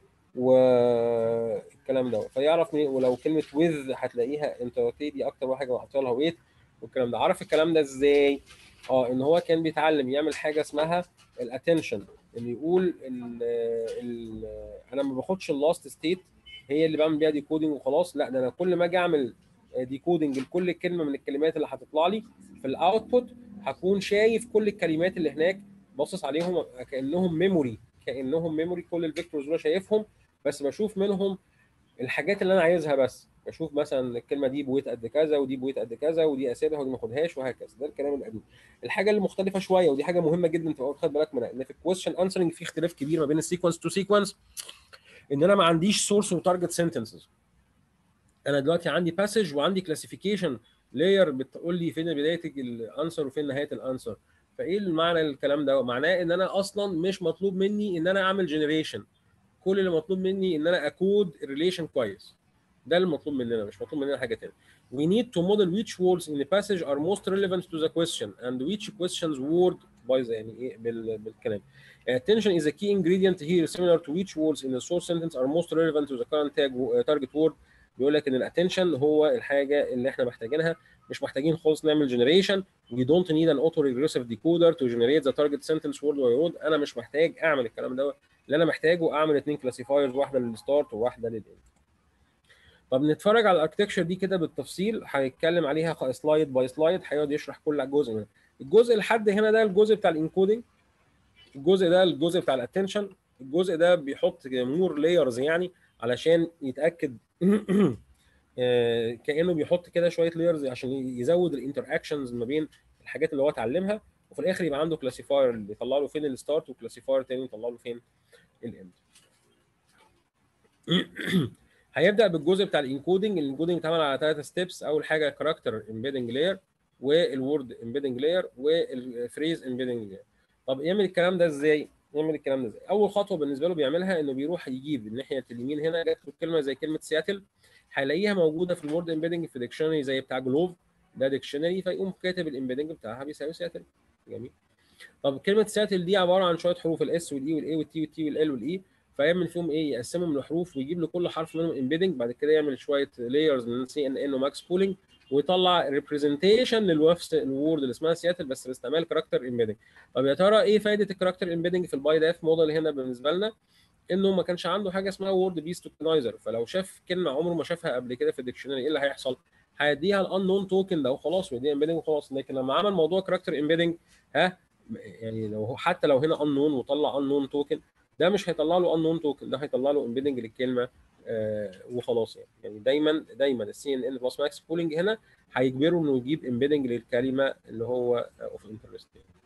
والكلام ده فيعرف مين ولو كلمه وذ هتلاقيها انت دي اكتر حاجه محطوط لها ويت والكلام ده عرف الكلام ده ازاي؟ اه ان هو كان بيتعلم يعمل حاجه اسمها الاتنشن ان يقول ال ال انا ما باخدش اللاست ستيت هي اللي بعمل بيها ديكودنج وخلاص لا ده انا كل ما اجي اعمل ديكودنج لكل كلمه من الكلمات اللي هتطلع لي في الاوتبوت هكون شايف كل الكلمات اللي هناك باصص عليهم كانهم ميموري كانهم ميموري كل الفيكتورز دول شايفهم بس بشوف منهم الحاجات اللي انا عايزها بس بشوف مثلا الكلمه دي بويت قد كذا ودي بويت قد كذا ودي اسيبها ودي ما اخدهاش وهكذا ده الكلام القديم الحاجه اللي مختلفه شويه ودي حاجه مهمه جدا تبقى واخد بالك منها ان في الكويشن انسرنج في اختلاف كبير ما بين السيكونس تو سيكونس ان انا ما عنديش سورس وتارجت سنتنسز انا دلوقتي عندي باسج وعندي كلاسيفيكيشن لاير بتقول لي فين بدايه الانسر وفين نهايه الانسر فايه المعنى الكلام ده معناه ان انا اصلا مش مطلوب مني ان انا اعمل جنريشن كل اللي مطلوب مني ان انا اكود الريليشن كويس ده اللي مطلوب مننا مش مطلوب مننا حاجه ثانيه we need to model which words in the passage are most relevant to the question and which questions word بايظه يعني ايه بال... بالكلام attention is a key ingredient here similar to which words in the source sentence are most relevant to the current tag target word بيقول لك ان الاتنشن هو الحاجه اللي احنا محتاجينها مش محتاجين خالص نعمل جنريشن we don't need an auto regressive decoder to generate the target sentence word by word انا مش محتاج اعمل الكلام ده اللي انا محتاجه اعمل اثنين كلاسيفايرز واحده للستارت وواحده للاند طب نتفرج على الاركتكشر دي كده بالتفصيل هيتكلم عليها سلايد باي سلايد هيقعد يشرح كل جزء منها الجزء لحد هنا ده الجزء بتاع الانكودنج الجزء ده الجزء بتاع الاتنشن الجزء ده بيحط مور لايرز يعني علشان يتاكد كانه بيحط كده شويه لايرز عشان يزود الانتر اكشنز ما بين الحاجات اللي هو اتعلمها وفي الاخر يبقى عنده كلاسيفاير اللي يطلع له فين الستارت وكلاسيفاير تاني يطلع له فين الاند هيبدا بالجزء بتاع الانكودنج الانكودنج اتعمل على ثلاثه ستيبس اول حاجه كاركتر امبيدنج لاير والورد امبيدنج لاير والفريز امبيدنج لاير طب يعمل الكلام ده ازاي يعمل الكلام ده ازاي اول خطوه بالنسبه له بيعملها انه بيروح يجيب الناحيه اليمين هنا جات له كلمه زي كلمه سياتل هيلاقيها موجوده في الورد امبيدنج في ديكشنري زي بتاع جلوف ده ديكشنري فيقوم كاتب الامبيدنج بتاعها بيساوي سياتل جميل طب كلمه سياتل دي عباره عن شويه حروف الاس والاي والاي والتي والتي والال والاي فيعمل فيهم ايه يقسمهم لحروف ويجيب لكل حرف منهم امبيدنج بعد كده يعمل شويه لايرز من سي ان ان وماكس بولينج ويطلع ريبريزنتيشن للوفس الوورد اللي اسمها سياتل بس باستعمال كاركتر امبيدنج طب يا ترى ايه فائده الكاركتر امبيدنج في الباي داف موديل هنا بالنسبه لنا انه ما كانش عنده حاجه اسمها وورد بيس توكنايزر فلو شاف كلمه عمره ما شافها قبل كده في الديكشنري ايه اللي هيحصل هيديها الانون توكن ده وخلاص ويديها امبيدنج وخلاص لكن لما عمل موضوع كاركتر امبيدنج ها يعني لو حتى لو هنا انون وطلع انون توكن ده مش هيطلع له unknown توكن ده هيطلع له امبيدنج للكلمه آه وخلاص يعني يعني دايما دايما السي ان ان بلس ماكس بولينج هنا هيجبره انه يجيب امبيدنج للكلمه اللي هو اوف انترست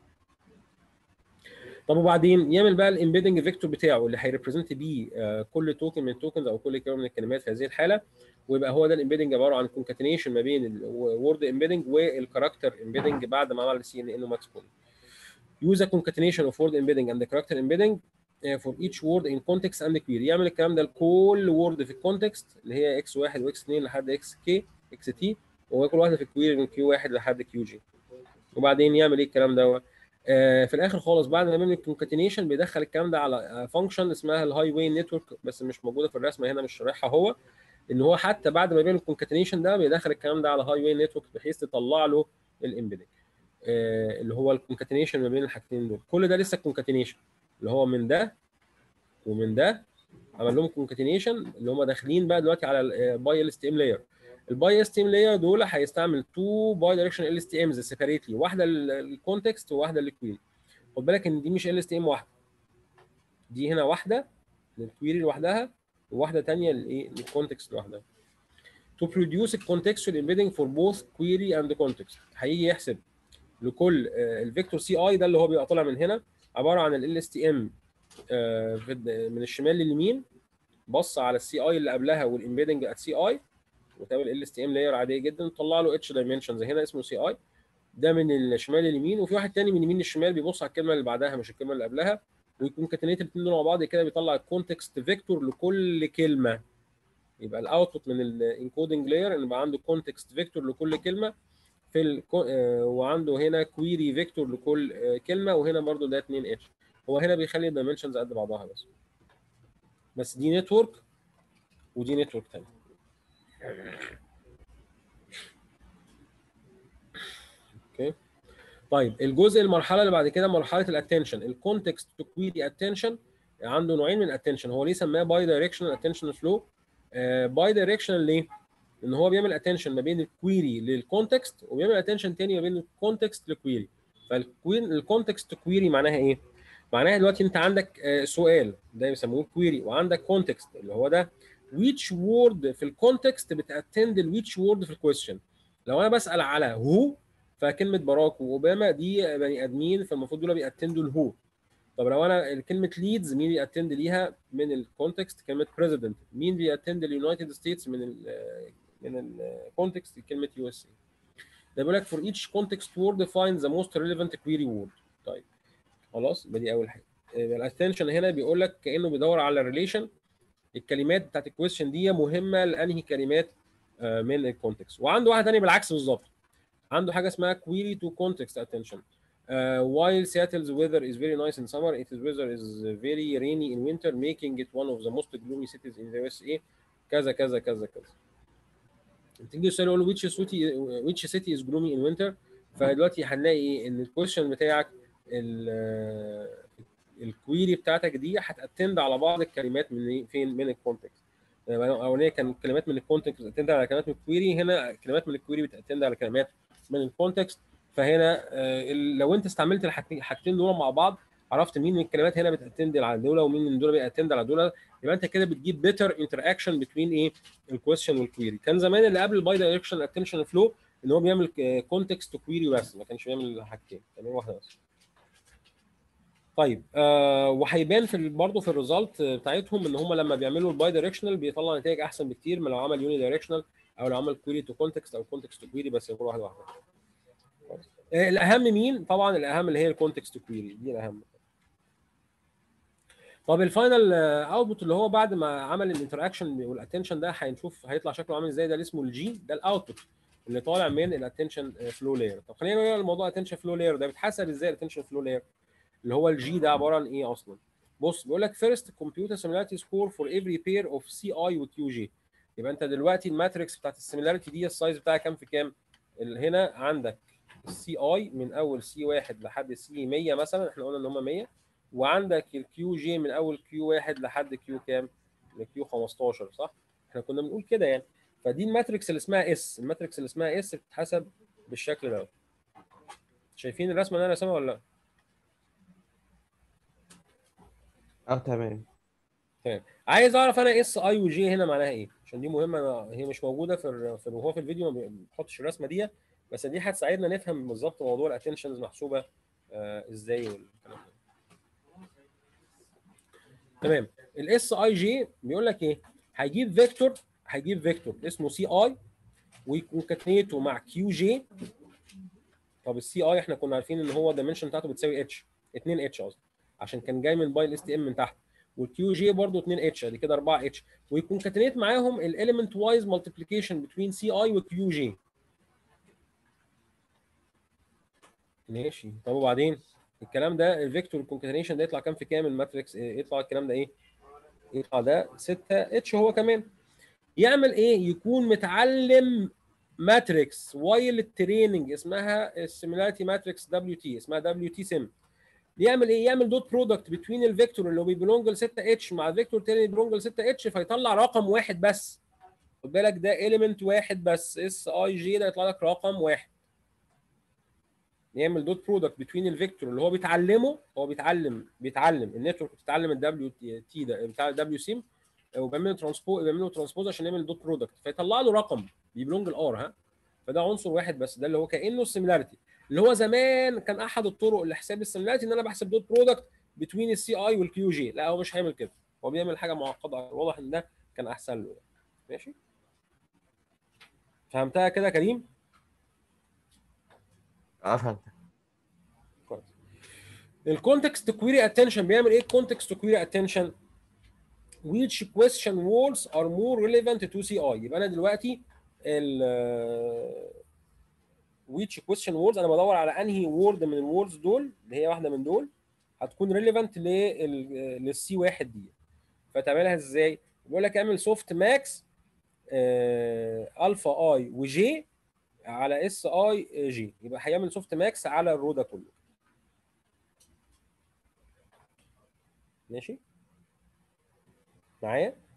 طب وبعدين يعمل بقى الامبيدنج فيكتور بتاعه اللي هيريبريزنت بيه آه كل توكن من التوكنز او كل كلمه من الكلمات في هذه الحاله ويبقى هو ده الامبيدنج عباره عن كونكاتينيشن ما بين الورد امبيدنج والكاركتر امبيدنج بعد ما عمل السي ان ان وماكس بولينج use a concatenation of word embedding and the character embedding uh, for each word in context and query يعمل الكلام ده لكل word في الكونتكست اللي هي x1 وx2 لحد xk xt وكل واحده في الكويري من q1 لحد qg وبعدين يعمل ايه الكلام ده آه في الاخر خالص بعد ما يعمل الكونكاتينيشن بيدخل الكلام ده على فانكشن اسمها الهاي واي نتورك بس مش موجوده في الرسمه هنا مش شارحها هو ان هو حتى بعد ما يعمل الكونكاتينيشن ده بيدخل الكلام ده على هاي واي نتورك بحيث تطلع له الامبيدنج آه اللي هو الكونكاتينيشن ما بين الحاجتين دول كل ده لسه الكونكاتينيشن اللي هو من ده ومن ده عمل لهم كونكاتينيشن اللي هم داخلين بقى دلوقتي على الباي ال اس تي ام لاير الباي اس تي ام لاير دول هيستعمل تو باي دايركشن ال اس تي امز سيبريتلي واحده للكونتكست وواحده للكويري خد بالك ان دي مش ال اس تي ام واحده دي هنا واحده للكويري لوحدها وواحده ثانيه للايه للكونتكست لوحدها to produce a contextual embedding for both query and context هيجي يحسب لكل الفيكتور سي اي ده اللي هو بيبقى طالع من هنا عباره عن ال اس تي ام من الشمال لليمين بص على السي اي اللي قبلها والامبيدنج ات سي اي وتعمل ال اس تي ام لاير عاديه جدا تطلع له اتش دايمنشنز هنا اسمه سي اي ده من الشمال لليمين وفي واحد تاني من اليمين للشمال بيبص على الكلمه اللي بعدها مش الكلمه اللي قبلها ويكون كاتنيت الاثنين دول مع بعض كده بيطلع الكونتكست فيكتور لكل كلمه يبقى الاوتبوت من الانكودنج لاير ان يبقى عنده كونتكست فيكتور لكل كلمه في ال وعنده هنا كويري فيكتور لكل كلمه وهنا برده ده 2 اتش هو هنا بيخلي الدايمنشنز قد بعضها بس بس دي نتورك ودي نتورك ثانيه اوكي طيب الجزء المرحله اللي بعد كده مرحله الاتنشن الكونتكست تو كويري اتنشن عنده نوعين من الاتنشن هو ليه سماه باي دايركشنال اتنشن فلو باي دايركشنال ليه؟ ان هو بيعمل اتنشن ما بين الكويري للكونتكست وبيعمل اتنشن تاني ما بين الكونتكست للكويري فالكونتكست تو كويري معناها ايه؟ معناها دلوقتي انت عندك سؤال ده بيسموه كويري وعندك كونتكست اللي هو ده which word في الكونتكست بتاتند الويتش وورد في الكويستشن لو انا بسال على هو فكلمه باراك واوباما دي بني ادمين فالمفروض دول بياتندوا الهو طب لو انا كلمه ليدز مين بياتند ليها من الكونتكست كلمه بريزيدنت مين بياتند اليونايتد ستيتس من ال من الكونتكست كلمه يو اس اي ده بيقول لك for each context word find the most relevant query word طيب خلاص يبقى دي اول حاجه الاتنشن هنا بيقول لك كانه بيدور على الريليشن الكلمات بتاعت الكويستشن دي مهمه لانهي كلمات من الكونتكست وعنده واحده ثانيه بالعكس بالظبط عنده حاجه اسمها query to context attention Uh, while Seattle's weather is very nice in summer, its weather is very rainy in winter, making it one of the most gloomy cities in the USA. كذا كذا كذا كذا. تيجي تسأل له which city which city is gloomy in winter فدلوقتي هنلاقي ان الكويشن بتاعك الكويري بتاعتك دي هتاتند على بعض الكلمات من فين من الكونتكست الاولانيه كان كلمات من الكونتكست بتاتند على كلمات من الكويري هنا كلمات من الكويري بتاتند على كلمات من الكونتكست فهنا لو انت استعملت الحاجتين دول مع بعض عرفت مين من الكلمات هنا بتاتند على دول ومين من دول بياتند على دول يبقى انت كده بتجيب بيتر انتر اكشن بين ايه الكويستشن والكويري كان زمان اللي قبل الباي دايركشن اتنشن فلو ان هو بيعمل كونتكست وكويري بس ما كانش بيعمل حاجتين تمام واحده بس طيب آه وهيبان في برضه في الريزلت بتاعتهم ان هم لما بيعملوا الباي دايركشنال بيطلع نتائج احسن بكتير من لو عمل يوني دايركشنال او لو عمل كويري تو كونتكست او كونتكست تو كويري بس يكون واحده واحده آه الاهم مين طبعا الاهم اللي هي الكونتكست تو كويري دي الاهم طب الفاينل اوتبوت اللي هو بعد ما عمل الانتراكشن والاتنشن ده هنشوف هيطلع شكله عامل ازاي ده اللي اسمه الجي ده الاوتبوت اللي طالع من الاتنشن فلو لاير طب خلينا نقول الموضوع اتنشن فلو لاير ده بيتحسب ازاي الاتنشن فلو لاير اللي هو الجي ده عباره عن ايه اصلا بص بيقول لك فيرست كمبيوتر سيميلاريتي سكور فور افري بير اوف سي اي وكيو جي يبقى انت دلوقتي الماتريكس بتاعت السيميلاريتي دي السايز بتاعها كام في كام هنا عندك السي اي من اول سي 1 لحد سي 100 مثلا احنا قلنا ان هم 100 وعندك الكيو جي من اول كيو 1 لحد كيو كام لكيو 15 صح احنا كنا بنقول كده يعني فدي الماتريكس اللي اسمها اس الماتريكس اللي اسمها اس بتتحسب بالشكل ده شايفين الرسمه اللي انا راسمها ولا لا اه تمام عايز اعرف انا اس اي وجي هنا معناها ايه عشان دي مهمه أنا هي مش موجوده في ال- في وهو في الفيديو ما بيحطش الرسمه دي بس دي هتساعدنا نفهم بالظبط موضوع الاتنشنز محسوبه آه ازاي والكلام ده تمام الاس اي جي بيقول لك ايه هيجيب فيكتور هيجيب فيكتور اسمه سي اي ويكونكاتنيته مع كيو جي طب السي اي احنا كنا عارفين ان هو الدايمنشن بتاعته بتساوي اتش 2 اتش قصدي عشان كان جاي من باي الاس تي ام من تحت والكيو جي برضه 2 اتش ادي كده 4 اتش ويكون كاتنيت معاهم الاليمنت وايز مالتيبليكيشن بتوين سي اي وكيو جي ماشي طب وبعدين الكلام ده الفيكتور كونكاتينيشن ده يطلع كام في كام الماتريكس إيه؟ يطلع الكلام ده ايه يطلع ده 6 اتش هو كمان يعمل ايه يكون متعلم ماتريكس وايل التريننج اسمها السيميلاريتي ماتريكس دبليو تي اسمها دبليو تي سيم يعمل ايه يعمل دوت برودكت بتوين الفيكتور اللي هو بيبلونج ل 6 اتش مع الفيكتور الثاني اللي بيبلونج ل 6 اتش فيطلع رقم واحد بس خد بالك ده اليمنت واحد بس اس اي جي ده يطلع لك رقم واحد يعمل دوت برودكت بتوين الفيكتور اللي هو بيتعلمه هو بيتعلم بيتعلم النتورك بتتعلم الدبليو تي ده بتاع الدبليو سيم وبيعمل له ترانسبوز بيعمل له ترانسبوز عشان يعمل دوت برودكت فيطلع له رقم بيبلونج الار ها فده عنصر واحد بس ده اللي هو كانه السيميلاريتي اللي هو زمان كان احد الطرق لحساب السيميلاريتي ان انا بحسب دوت برودكت بتوين السي اي والكيو جي لا هو مش هيعمل كده هو بيعمل حاجه معقده واضح ان ده كان احسن له ماشي فهمتها كده يا كريم اه فهمت كويس الكونتكست كويري اتنشن بيعمل ايه الكونتكست كويري اتنشن which question words are more relevant to CI يبقى انا دلوقتي ال which question words انا بدور على انهي وورد من الوردز دول اللي هي واحده من دول هتكون relevant لل للسي واحد دي فتعملها ازاي؟ بيقول لك اعمل سوفت ماكس الفا اي وجي على اس اي جي يبقى هيعمل سوفت ماكس على الرو ده كله ماشي معايا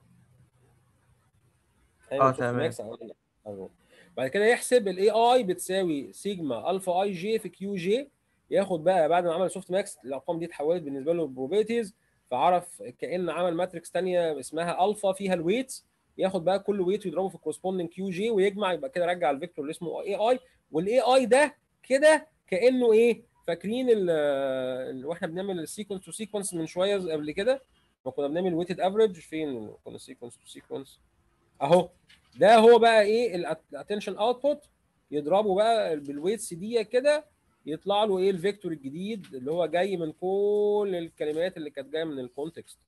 هيعمل آه، soft تمام. max على الرو. بعد كده يحسب الاي اي بتساوي سيجما الفا اي جي في كيو جي ياخد بقى بعد ما عمل سوفت ماكس الارقام دي اتحولت بالنسبه له البروبابيلتيز فعرف كان عمل ماتريكس ثانيه اسمها الفا فيها الويتس ياخد بقى كل ويت ويضربه في الكورسبوندنج كيو جي ويجمع يبقى كده رجع الفيكتور اللي اسمه اي اي والاي اي ده كده كانه ايه فاكرين ال واحنا بنعمل السيكونس تو سيكونس من شويه قبل كده ما كنا بنعمل ويتد افريج فين كنا سيكونس تو سيكونس اهو ده هو بقى ايه الاتنشن اوتبوت يضربه بقى بالويتس دي كده يطلع له ايه الفيكتور الجديد اللي هو جاي من كل الكلمات اللي كانت جايه من الكونتكست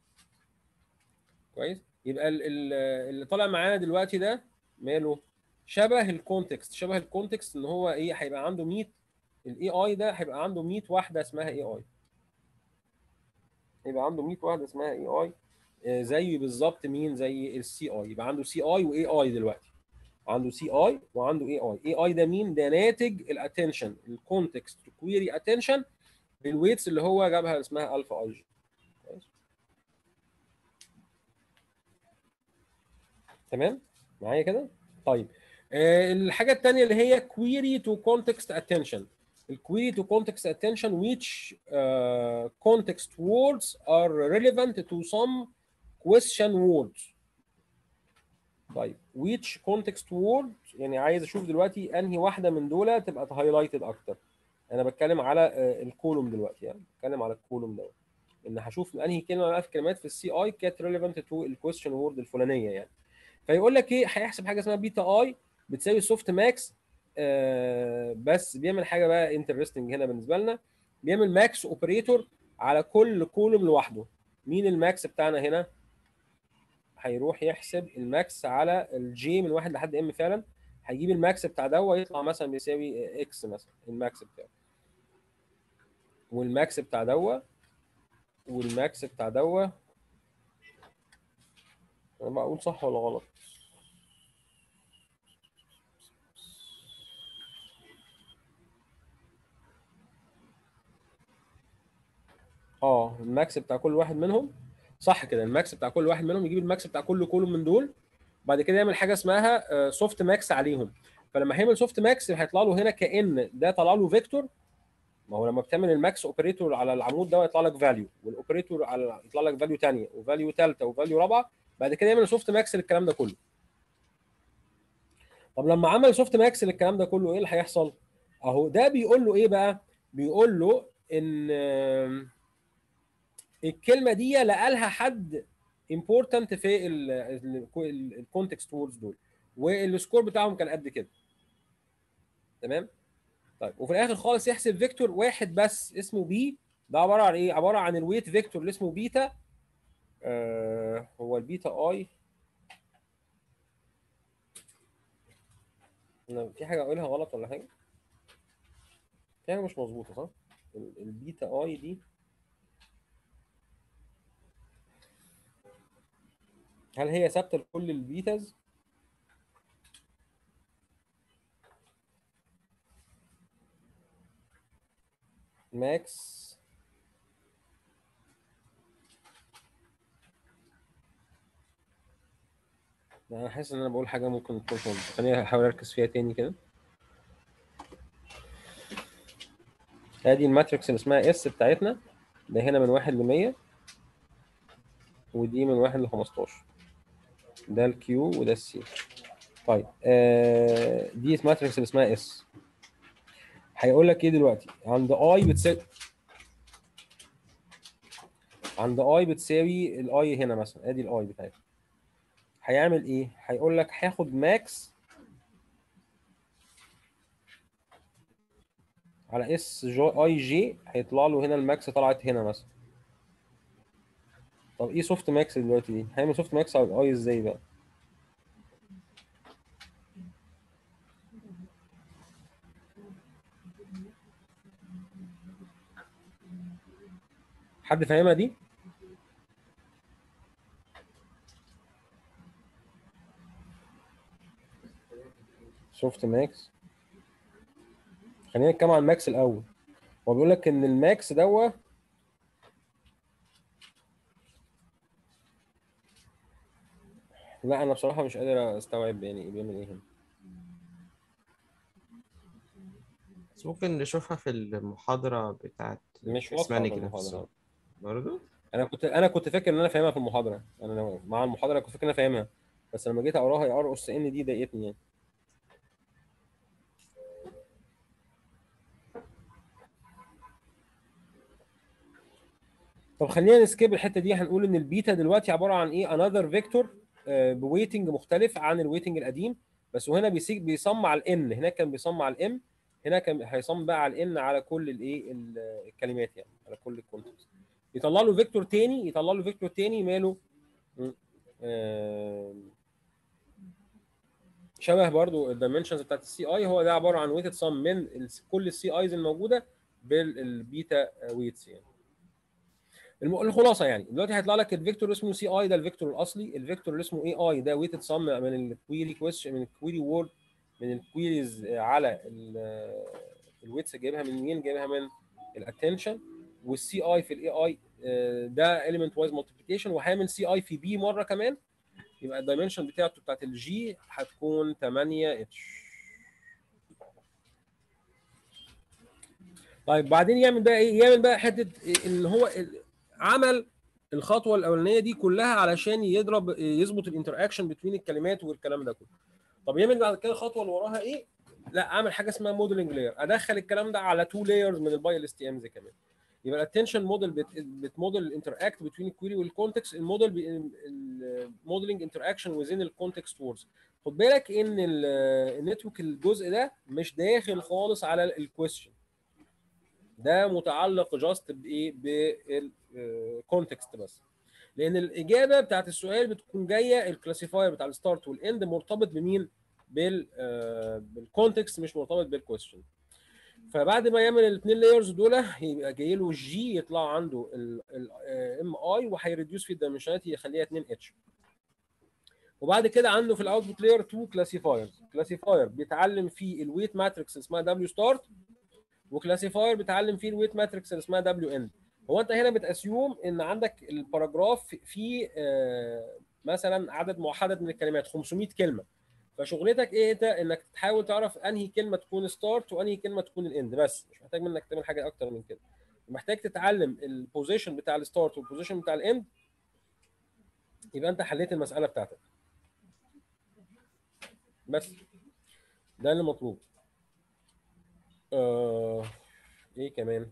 كويس يبقى ال- ال- اللي طالع معانا دلوقتي ده ماله شبه الكونتكست شبه الكونتكست ان هو ايه هيبقى عنده 100 الاي اي ده هيبقى عنده 100 واحده اسمها اي اي يبقى عنده 100 واحده اسمها اي اي زي بالظبط مين زي السي اي يبقى عنده سي اي واي اي دلوقتي عنده سي اي وعنده اي اي اي اي ده مين ده ناتج الاتنشن الكونتكست كويري اتنشن بالويتس اللي هو جابها اسمها الفا اي جي كويس تمام معايا كده طيب آه الحاجه الثانيه اللي هي كويري تو كونتكست اتنشن الكويري تو كونتكست اتنشن which uh, context words are relevant to some question words طيب which context word يعني عايز اشوف دلوقتي انهي واحده من دول تبقى هايلايتد اكتر انا بتكلم على آه، الكولوم دلوقتي يعني بتكلم على الكولوم دوت ان هشوف انهي كلمه بقى في كلمات في السي اي كانت ريليفنت تو الكويستشن وورد الفلانيه يعني فيقول لك ايه هيحسب حاجه اسمها بيتا اي بتساوي سوفت ماكس آه بس بيعمل حاجه بقى انترستنج هنا بالنسبه لنا بيعمل ماكس اوبريتور على كل كولوم لوحده مين الماكس بتاعنا هنا هيروح يحسب الماكس على الجي من واحد لحد ام فعلا هيجيب الماكس بتاع دوا يطلع مثلا بيساوي اكس مثلا الماكس بتاعه والماكس بتاع دوا والماكس بتاع دوا انا بقول صح ولا غلط اه الماكس بتاع كل واحد منهم صح كده الماكس بتاع كل واحد منهم يجيب الماكس بتاع كل كولوم من دول بعد كده يعمل حاجه اسمها سوفت ماكس عليهم فلما هيعمل سوفت ماكس هيطلع له هنا كان ده طلع له فيكتور ما هو لما بتعمل الماكس اوبريتور على العمود ده يطلع لك فاليو والاوبريتور على يطلع لك فاليو ثانيه وفاليو ثالثه وفاليو رابعه بعد كده يعمل سوفت ماكس للكلام ده كله طب لما عمل سوفت ماكس للكلام ده كله ايه اللي هيحصل اهو ده بيقول له ايه بقى بيقول له ان آم، الكلمه دي لقى لها حد امبورتنت في الكونتكست ووردز دول والسكور بتاعهم كان قد كده تمام طيب وفي الاخر خالص يحسب فيكتور واحد بس اسمه بي ده عباره عن ايه عباره عن الويت فيكتور اللي اسمه بيتا آه هو البيتا اي أنا في حاجه اقولها غلط ولا حاجه في حاجه مش مظبوطه صح ال- البيتا اي دي هل هي ثابته لكل البيتاز ماكس لا، انا حاسس ان انا بقول حاجه ممكن تكون مظبوطه خليني احاول اركز فيها تاني كده ادي الماتريكس اللي اسمها اس بتاعتنا ده هنا من واحد ل 100 ودي من واحد ل 15 ده الكيو وده السي طيب آه دي ماتريكس اللي اسمها اس هيقول لك ايه دلوقتي عند اي بتساوي عند اي بتساوي الاي هنا مثلا ادي الاي بتاعتها هيعمل ايه هيقول لك هاخد ماكس على اس جو اي جي هيطلع له هنا الماكس طلعت هنا مثلا طب ايه سوفت ماكس دلوقتي دي هيعمل سوفت ماكس على الاي ازاي بقى حد فاهمها دي سوفت ماكس خلينا نتكلم عن الماكس الاول هو بيقول لك ان الماكس دوا لا انا بصراحه مش قادر استوعب يعني إيه بيعمل ايه هنا بس ممكن نشوفها في المحاضرة بتاعت مش واضحه اسمها في نيجي المحاضره نفسها برضه انا كنت انا كنت فاكر ان انا فاهمها في المحاضره انا مع المحاضره كنت فاكر ان انا فاهمها بس لما جيت اقراها يا ار اس ان دي ضايقتني يعني طب خلينا نسكيب الحته دي هنقول ان البيتا دلوقتي عباره عن ايه انذر فيكتور بويتنج مختلف عن الويتنج القديم بس وهنا بيسيج بيصم على الان هناك كان بيصم على الام هنا كان هيصم بقى على الان على كل الايه ال- الكلمات يعني على كل الكونتكست يطلع له فيكتور تاني يطلع له فيكتور تاني ماله م- آم، شبه برضو الدايمنشنز بتاعت السي اي هو ده عباره عن ويتد سم من ال- كل السي ايز الموجوده بالبيتا ويتس يعني الم- الخلاصه يعني دلوقتي هيطلع لك الفيكتور اسمه سي اي ده الفيكتور الاصلي الفيكتور اللي اسمه اي اي ده ويتد سم من الكويري كويشن من الكويري وورد من الكويريز على الويتس جايبها من مين جايبها من الاتنشن والسي اي في الاي اي ده element وايز مالتيبيكيشن وهعمل سي اي في بي مره كمان يبقى الدايمنشن بتاعته بتاعت الجي هتكون 8 اتش طيب بعدين يعمل بقى ايه يعمل بقى حته ان هو ال- عمل الخطوه الاولانيه دي كلها علشان يضرب يظبط الانتر اكشن بين الكلمات والكلام ده كله طب يعمل بعد كده الخطوه اللي وراها ايه لا اعمل حاجه اسمها موديلنج لاير ادخل الكلام ده على تو لايرز من الباي ال تي امز كمان يبقى الاتنشن موديل بتموديل الانتر اكت بين الكويري والكونتكست الموديل الموديلنج انتر اكشن وزين الكونتكست وورز خد بالك ان ال- النتورك الجزء ده مش داخل خالص على الكويستشن ده متعلق جاست بايه بالكونتكست بس لان الاجابه بتاعت السؤال بتكون جايه الكلاسيفاير بتاع الستارت والاند مرتبط بمين بال بالكونتكست مش مرتبط بالكويستشن فبعد ما يعمل الاثنين لايرز دول يبقى جاي له الجي يطلع عنده الام اي وهيريديوس في الدايمنشنات يخليها 2 اتش وبعد كده عنده في الاوتبوت لاير 2 كلاسيفايرز كلاسيفاير بيتعلم فيه الويت ماتريكس اسمها دبليو ستارت وكلاسيفاير بيتعلم فيه الويت ماتريكس اللي اسمها دبليو ان هو انت هنا بتاسيوم ان عندك الباراجراف فيه آه، مثلا عدد محدد من الكلمات 500 كلمه فشغلتك ايه انت انك تحاول تعرف انهي كلمه تكون ستارت وانهي كلمه تكون الاند بس مش محتاج منك تعمل حاجه اكتر من كده محتاج تتعلم البوزيشن بتاع الستارت والبوزيشن بتاع الاند يبقى انت حليت المساله بتاعتك بس ده اللي مطلوب آه ايه كمان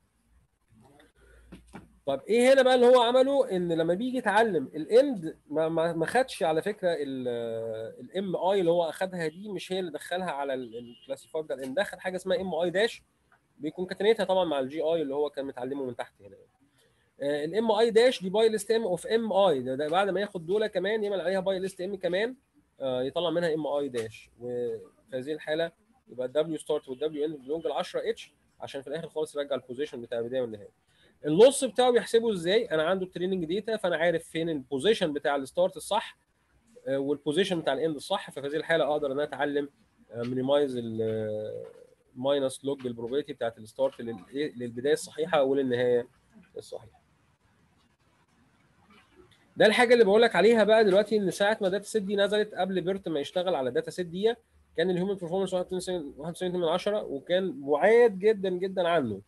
طب ايه هنا بقى اللي هو عمله ان لما بيجي يتعلم الاند ما ما ما خدش على فكره الام اي اللي هو اخدها دي مش هي اللي دخلها على الكلاسيفاير بتاع الاند دخل حاجه اسمها ام اي داش بيكون كاتنيتها طبعا مع الجي اي اللي هو كان متعلمه من تحت هنا الام اي داش دي باي ليست ام اوف ام اي ده, ده بعد ما ياخد دول كمان يعمل عليها باي ليست ام كمان آه، يطلع منها ام اي داش وفي هذه الحاله يبقى الدبليو ستارت والدبليو اند بلونج ال 10 اتش عشان في الاخر خالص يرجع البوزيشن بتاع البدايه والنهايه النص بتاعه بيحسبه ازاي انا عنده التريننج داتا فانا عارف فين البوزيشن بتاع الستارت الصح آه، والبوزيشن بتاع الاند الصح ففي هذه الحاله اقدر ان انا اتعلم مينيمايز ماينس لوج البروبابيلتي بتاعت الستارت لل- للبدايه الصحيحه وللنهايه الصحيحه ده الحاجه اللي بقول لك عليها بقى دلوقتي ان ساعه ما داتا سيت دي نزلت قبل بيرت ما يشتغل على الداتا سيت دي كان الهيومن بيرفورمانس 91 من 10 وكان بعاد جدا جدا عنه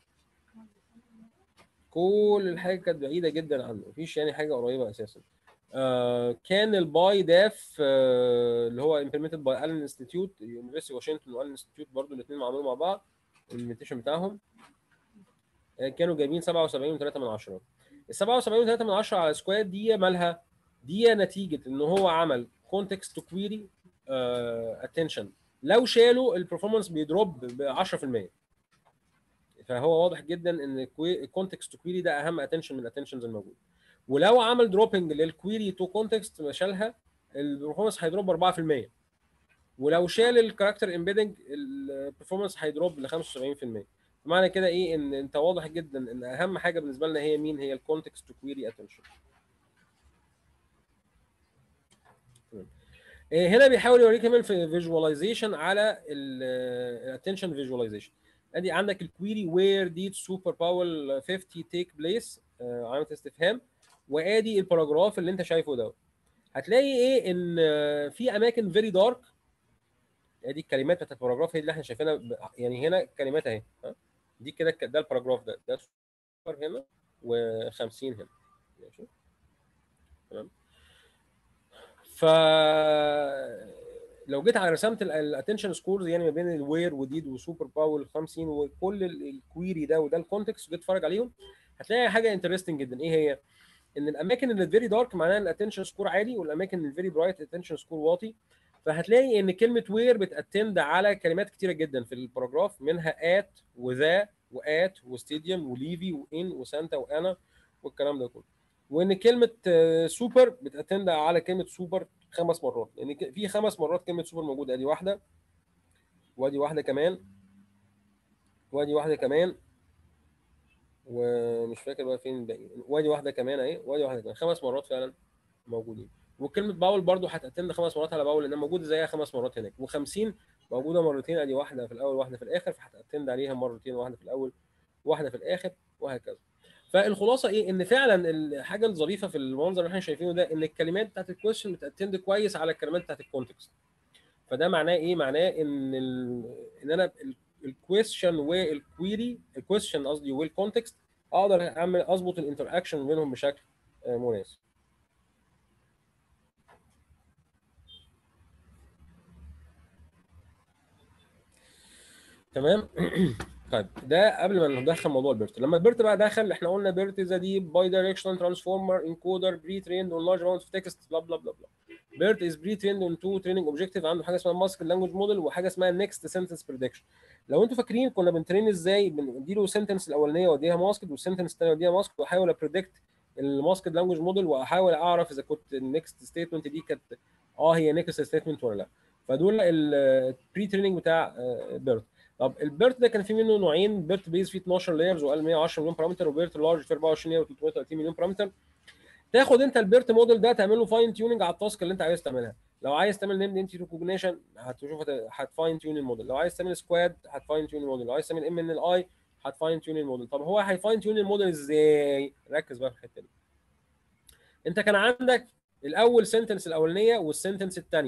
كل الحاجه كانت بعيده جدا عنه مفيش يعني حاجه قريبه اساسا آه كان الباي داف آه اللي هو امبلمنتد باي الن انستيتيوت يونيفرستي واشنطن والن انستيتيوت برضو الاثنين معمولين مع بعض الامبلمنتيشن بتاعهم آه كانوا جايبين 77 و3 من 10 ال 77 و3 من 10 على سكواد دي مالها دي نتيجه ان هو عمل كونتكست تو كويري اتنشن لو شالوا البرفورمانس بيدروب ب 10% فهو واضح جدا ان الكونتكست تو كويري ده اهم اتنشن من الاتنشنز الموجوده ولو عمل دروبنج للكويري تو كونتكست شالها البرفورمانس هيدروب 4% ولو شال الكاركتر امبيدنج البرفورمانس هيدروب ل 75% معنى كده ايه ان انت واضح جدا ان اهم حاجه بالنسبه لنا هي مين هي الكونتكست تو كويري اتنشن هنا بيحاول يوريك كمان في فيجواليزيشن على الاتنشن فيجواليزيشن ادي عندك الكويري وير ديد سوبر باول 50 تيك بليس علامه استفهام وادي الباراجراف اللي انت شايفه ده هتلاقي ايه ان في اماكن فيري دارك ادي الكلمات بتاعت الباراجراف هي اللي احنا شايفينها ب- يعني هنا كلمات اهي ها؟ دي كده ك- ده الباراجراف ده ده سوبر هنا و50 هنا ماشي تمام ف لو جيت على رسمت الاتنشن سكورز يعني ما بين الوير وديد وسوبر باول 50 وكل ال- الكويري ده وده الكونتكست وجيت تتفرج عليهم هتلاقي حاجه انترستنج جدا ايه هي؟ ان الاماكن اللي فيري دارك معناها الاتنشن سكور عالي والاماكن اللي فيري برايت الاتنشن سكور واطي فهتلاقي ان كلمه وير بتاتند على كلمات كتيره جدا في الباراجراف منها ات وذا وات وستاديوم وليفي وان وسانتا وانا والكلام ده كله وان كلمه سوبر بتاتند على كلمه سوبر خمس مرات لان يعني في خمس مرات كلمه سوبر موجوده ادي واحده وادي واحده كمان وادي واحده كمان ومش فاكر بقى فين الباقي وادي واحده كمان اهي وادي واحده كمان خمس مرات فعلا موجودين وكلمه باول برضو هتاتند خمس مرات على باول لانها موجوده زيها خمس مرات هناك و50 موجوده مرتين ادي واحده في الاول واحده في الاخر فهتاتند عليها مرتين واحده في الاول واحده في الاخر وهكذا فالخلاصه ايه ان فعلا الحاجه الظريفه في المنظر اللي احنا شايفينه ده ان الكلمات بتاعت الكويشن بتاتند كويس على الكلمات بتاعت الكونتكست فده معناه ايه معناه ان ال... ان انا الكويشن والكويري الكويشن قصدي والكونتكست اقدر اعمل اظبط الانتر اكشن بينهم بشكل مناسب تمام طيب ده قبل ما ندخل موضوع البيرت لما البيرت بقى دخل احنا قلنا بيرت از دي باي دايركشنال ترانسفورمر انكودر بري تريند اون لارج اماونت اوف تكست بلا بلا بلا بلا بيرت از بري تريند اون تو تريننج اوبجيكتيف عنده حاجه اسمها ماسك لانجوج موديل وحاجه اسمها نيكست سنتنس بريدكشن لو انتوا فاكرين كنا بنترين ازاي بنديله سنتنس الاولانيه واديها ماسك والسنتنس الثانيه واديها ماسك واحاول ابريدكت الماسك لانجوج موديل واحاول اعرف اذا كنت النكست ستيتمنت دي كانت اه هي نيكست ستيتمنت ولا لا فدول البري تريننج بتاع بيرت طب البيرت ده كان في منه نوعين بيرت بيز فيه 12 لايرز وقال 110 مليون بارامتر وبيرت لارج فيه 24 لاير و330 مليون بارامتر تاخد انت البيرت موديل ده تعمل له فاين تيوننج على التاسك اللي انت عايز تعملها لو عايز تعمل نيم انتي ريكوجنيشن هتشوف هتفاين تيون الموديل لو عايز تعمل سكواد هتفاين تيون الموديل لو عايز تعمل ام ان الاي هتفاين تيون الموديل طب هو هيفاين تيون الموديل ازاي ركز بقى في الحته دي انت كان عندك الاول سنتنس الاولانيه والسنتنس الثانيه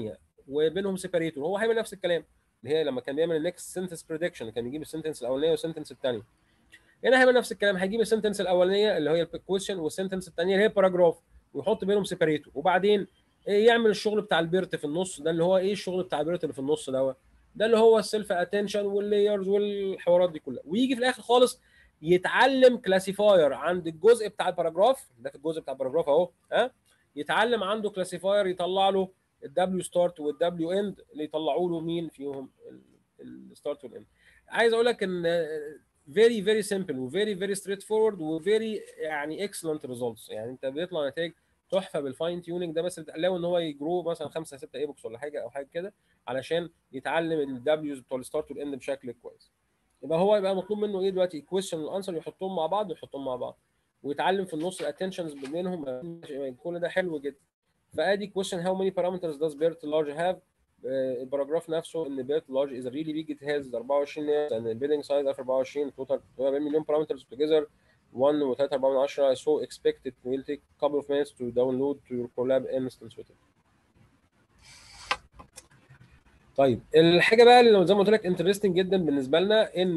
وبينهم سيباريتور هو هيعمل نفس الكلام اللي هي لما كان بيعمل النكست سنتنس بريدكشن كان يجيب السنتنس الاولانيه والسنتنس الثانيه هنا هيعمل نفس الكلام هيجيب السنتنس الاولانيه اللي هي الكويشن والسنتنس الثانيه اللي هي باراجراف ويحط بينهم سيباريتور وبعدين يعمل الشغل بتاع البيرت في النص ده اللي هو ايه الشغل بتاع البيرت اللي في النص دوت ده اللي هو السيلف اتنشن واللايرز والحوارات دي كلها ويجي في الاخر خالص يتعلم كلاسيفاير عند الجزء بتاع الباراجراف ده في الجزء بتاع الباراجراف اهو ها يتعلم عنده كلاسيفاير يطلع له الدبليو ستارت والدبليو اند اللي يطلعوا له مين فيهم الستارت والاند عايز اقول لك ان فيري فيري سمبل وفيري فيري ستريت فورورد وفيري يعني اكسلنت ريزلتس يعني انت بيطلع نتائج تحفه بالفاين تيوننج ده بس بتقلقه ان هو يجرو مثلا خمسه سته ايبوكس ولا حاجه او حاجه كده علشان يتعلم الدبليوز بتوع الستارت والاند بشكل كويس يبقى هو يبقى مطلوب منه ايه دلوقتي الكويشن والانسر يحطهم مع بعض ويحطهم مع بعض ويتعلم في النص الاتنشنز بينهم كل ده حلو جدا فادي question how many parameters does BERT large have الباراجراف نفسه ان BERT large is really big it has 24 layers and the building size of 24 total 40 مليون parameters together 1 و 3 4 من 10 so expect it will take a couple of minutes to download to your Colab instance with it. طيب الحاجه بقى اللي زي ما قلت لك انترستنج جدا بالنسبه لنا ان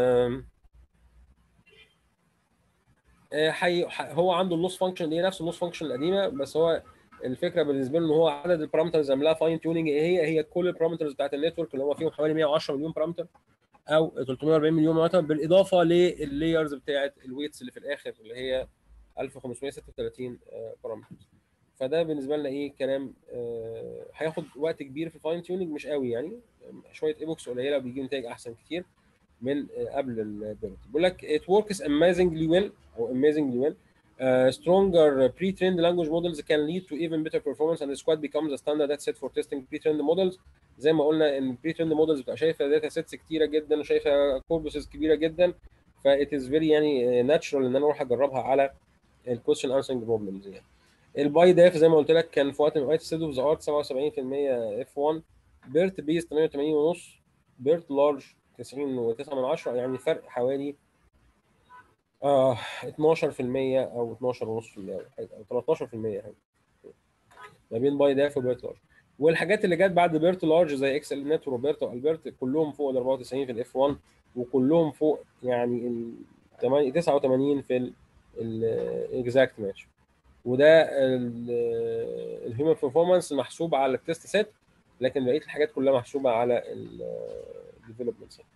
حي... هو عنده اللوس فانكشن دي نفس اللوس فانكشن القديمه بس هو الفكره بالنسبه له ان هو عدد البارامترز عملها فاين تيوننج ايه هي هي كل البارامترز بتاعت النتورك اللي هو فيهم حوالي 110 مليون بارامتر او 340 مليون بارامتر بالاضافه لللايرز بتاعت الويتس اللي في الاخر اللي هي 1536 بارامتر فده بالنسبه لنا ايه كلام آه هياخد وقت كبير في الفاين تيوننج مش قوي يعني شويه ايبوكس قليله بيجي نتائج احسن كتير من آه قبل البيرت بيقول لك it works amazingly well او amazingly well Uh, stronger pre-trained language models can lead to even better performance and the squad becomes a standard that's set for testing pre-trained models زي ما قلنا ان pre-trained models بتبقى شايفه داتا سيتس كتيره جدا وشايفه كوربسز كبيره جدا ف it is very يعني natural ان انا اروح اجربها على الكويشن انسرنج بروبلمز يعني الباي داف زي ما قلت لك كان في وقت من الاوقات ستيد اوف ذا ارت 77% اف 1 بيرت بيز 88 ونص بيرت لارج 90 و9 من 10 يعني فرق حوالي آه 12% او 12.5% او حاجه او 13% حاجه ما بين باي داف وبيرت لارج والحاجات اللي جت بعد بيرت لارج زي اكس ال نت وروبرتو والبرت كلهم فوق ال 94 في الاف 1 وكلهم فوق يعني ال 89 في الاكزاكت ماتش وده الهيومن بيرفورمانس محسوب على التست سيت لكن بقيه الحاجات كلها محسوبه على الديفلوبمنت سيت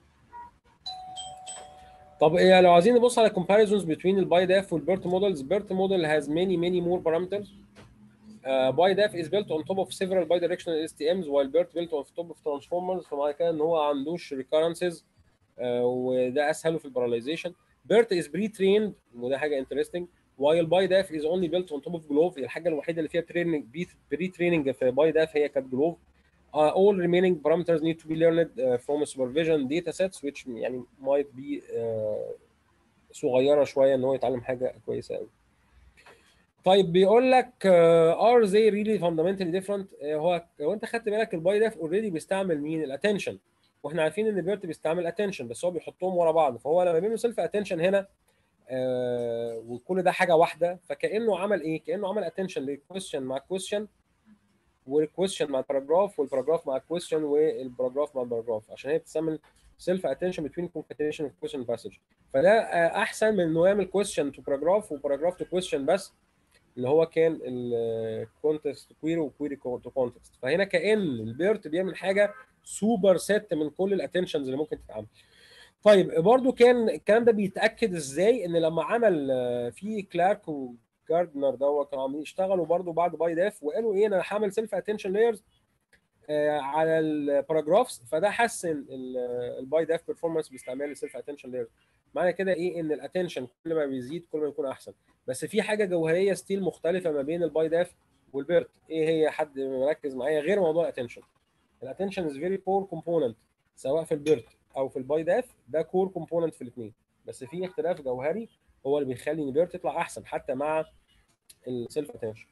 طب إيه لو عايزين نبص على comparisons between الباي داف والبيرت مودلز بيرت موديل has many many more parameters uh, BiDAF is built on top of several bidirectional STMs while BERT built on top of transformers فمعنى كده ان هو ما عندوش recurrences uh, وده اسهله في الباراليزيشن BERT is pre-trained وده حاجه interesting while BiDAF is only built on top of Glove الحاجه الوحيده اللي فيها training pre-training في BiDAF هي كانت Glove Uh, all remaining parameters need to be learned uh, from a supervision data sets which يعني might be uh, صغيره شويه ان هو يتعلم حاجه كويسه قوي. طيب بيقول لك uh, are they really fundamentally different؟ uh, هو لو انت خدت بالك الباي داف اوريدي بيستعمل مين؟ الاتنشن واحنا عارفين ان بيرت بيستعمل اتنشن بس هو بيحطهم ورا بعض فهو لما بيعمل سيلف اتنشن هنا uh, وكل ده حاجه واحده فكانه عمل ايه؟ كانه عمل اتنشن للكويشن مع كويشن والكويشن مع الباراجراف والباراجراف مع الكويشن والباراجراف مع الباراجراف عشان هي بتسمى سيلف اتنشن بتوين كونكاتينيشن اوف كويشن باسج فده احسن من انه يعمل كويشن تو باراجراف وباراجراف تو كويشن بس اللي هو كان الكونتكست كويري وكويري تو كونتكست فهنا كان البيرت بيعمل حاجه سوبر ست من كل الاتنشنز اللي ممكن تتعمل طيب برضو كان الكلام ده بيتاكد ازاي ان لما عمل في كلارك جاردنر دوت كانوا عاملين يشتغلوا برضو بعد باي داف وقالوا ايه انا هعمل سيلف اتنشن لايرز على الباراجرافز فده حسن الباي داف بيرفورمانس باستعمال السيلف اتنشن لايرز معنى كده ايه ان الاتنشن كل ما بيزيد كل ما يكون احسن بس في حاجه جوهريه ستيل مختلفه ما بين الباي داف والبيرت ايه هي حد مركز معايا غير موضوع الاتنشن الاتنشن از فيري بور كومبوننت سواء في البيرت او في الباي داف ده كور كومبوننت في الاثنين بس في اختلاف جوهري هو اللي بيخلي ان بيرت يطلع احسن حتى مع السيلف اتنشن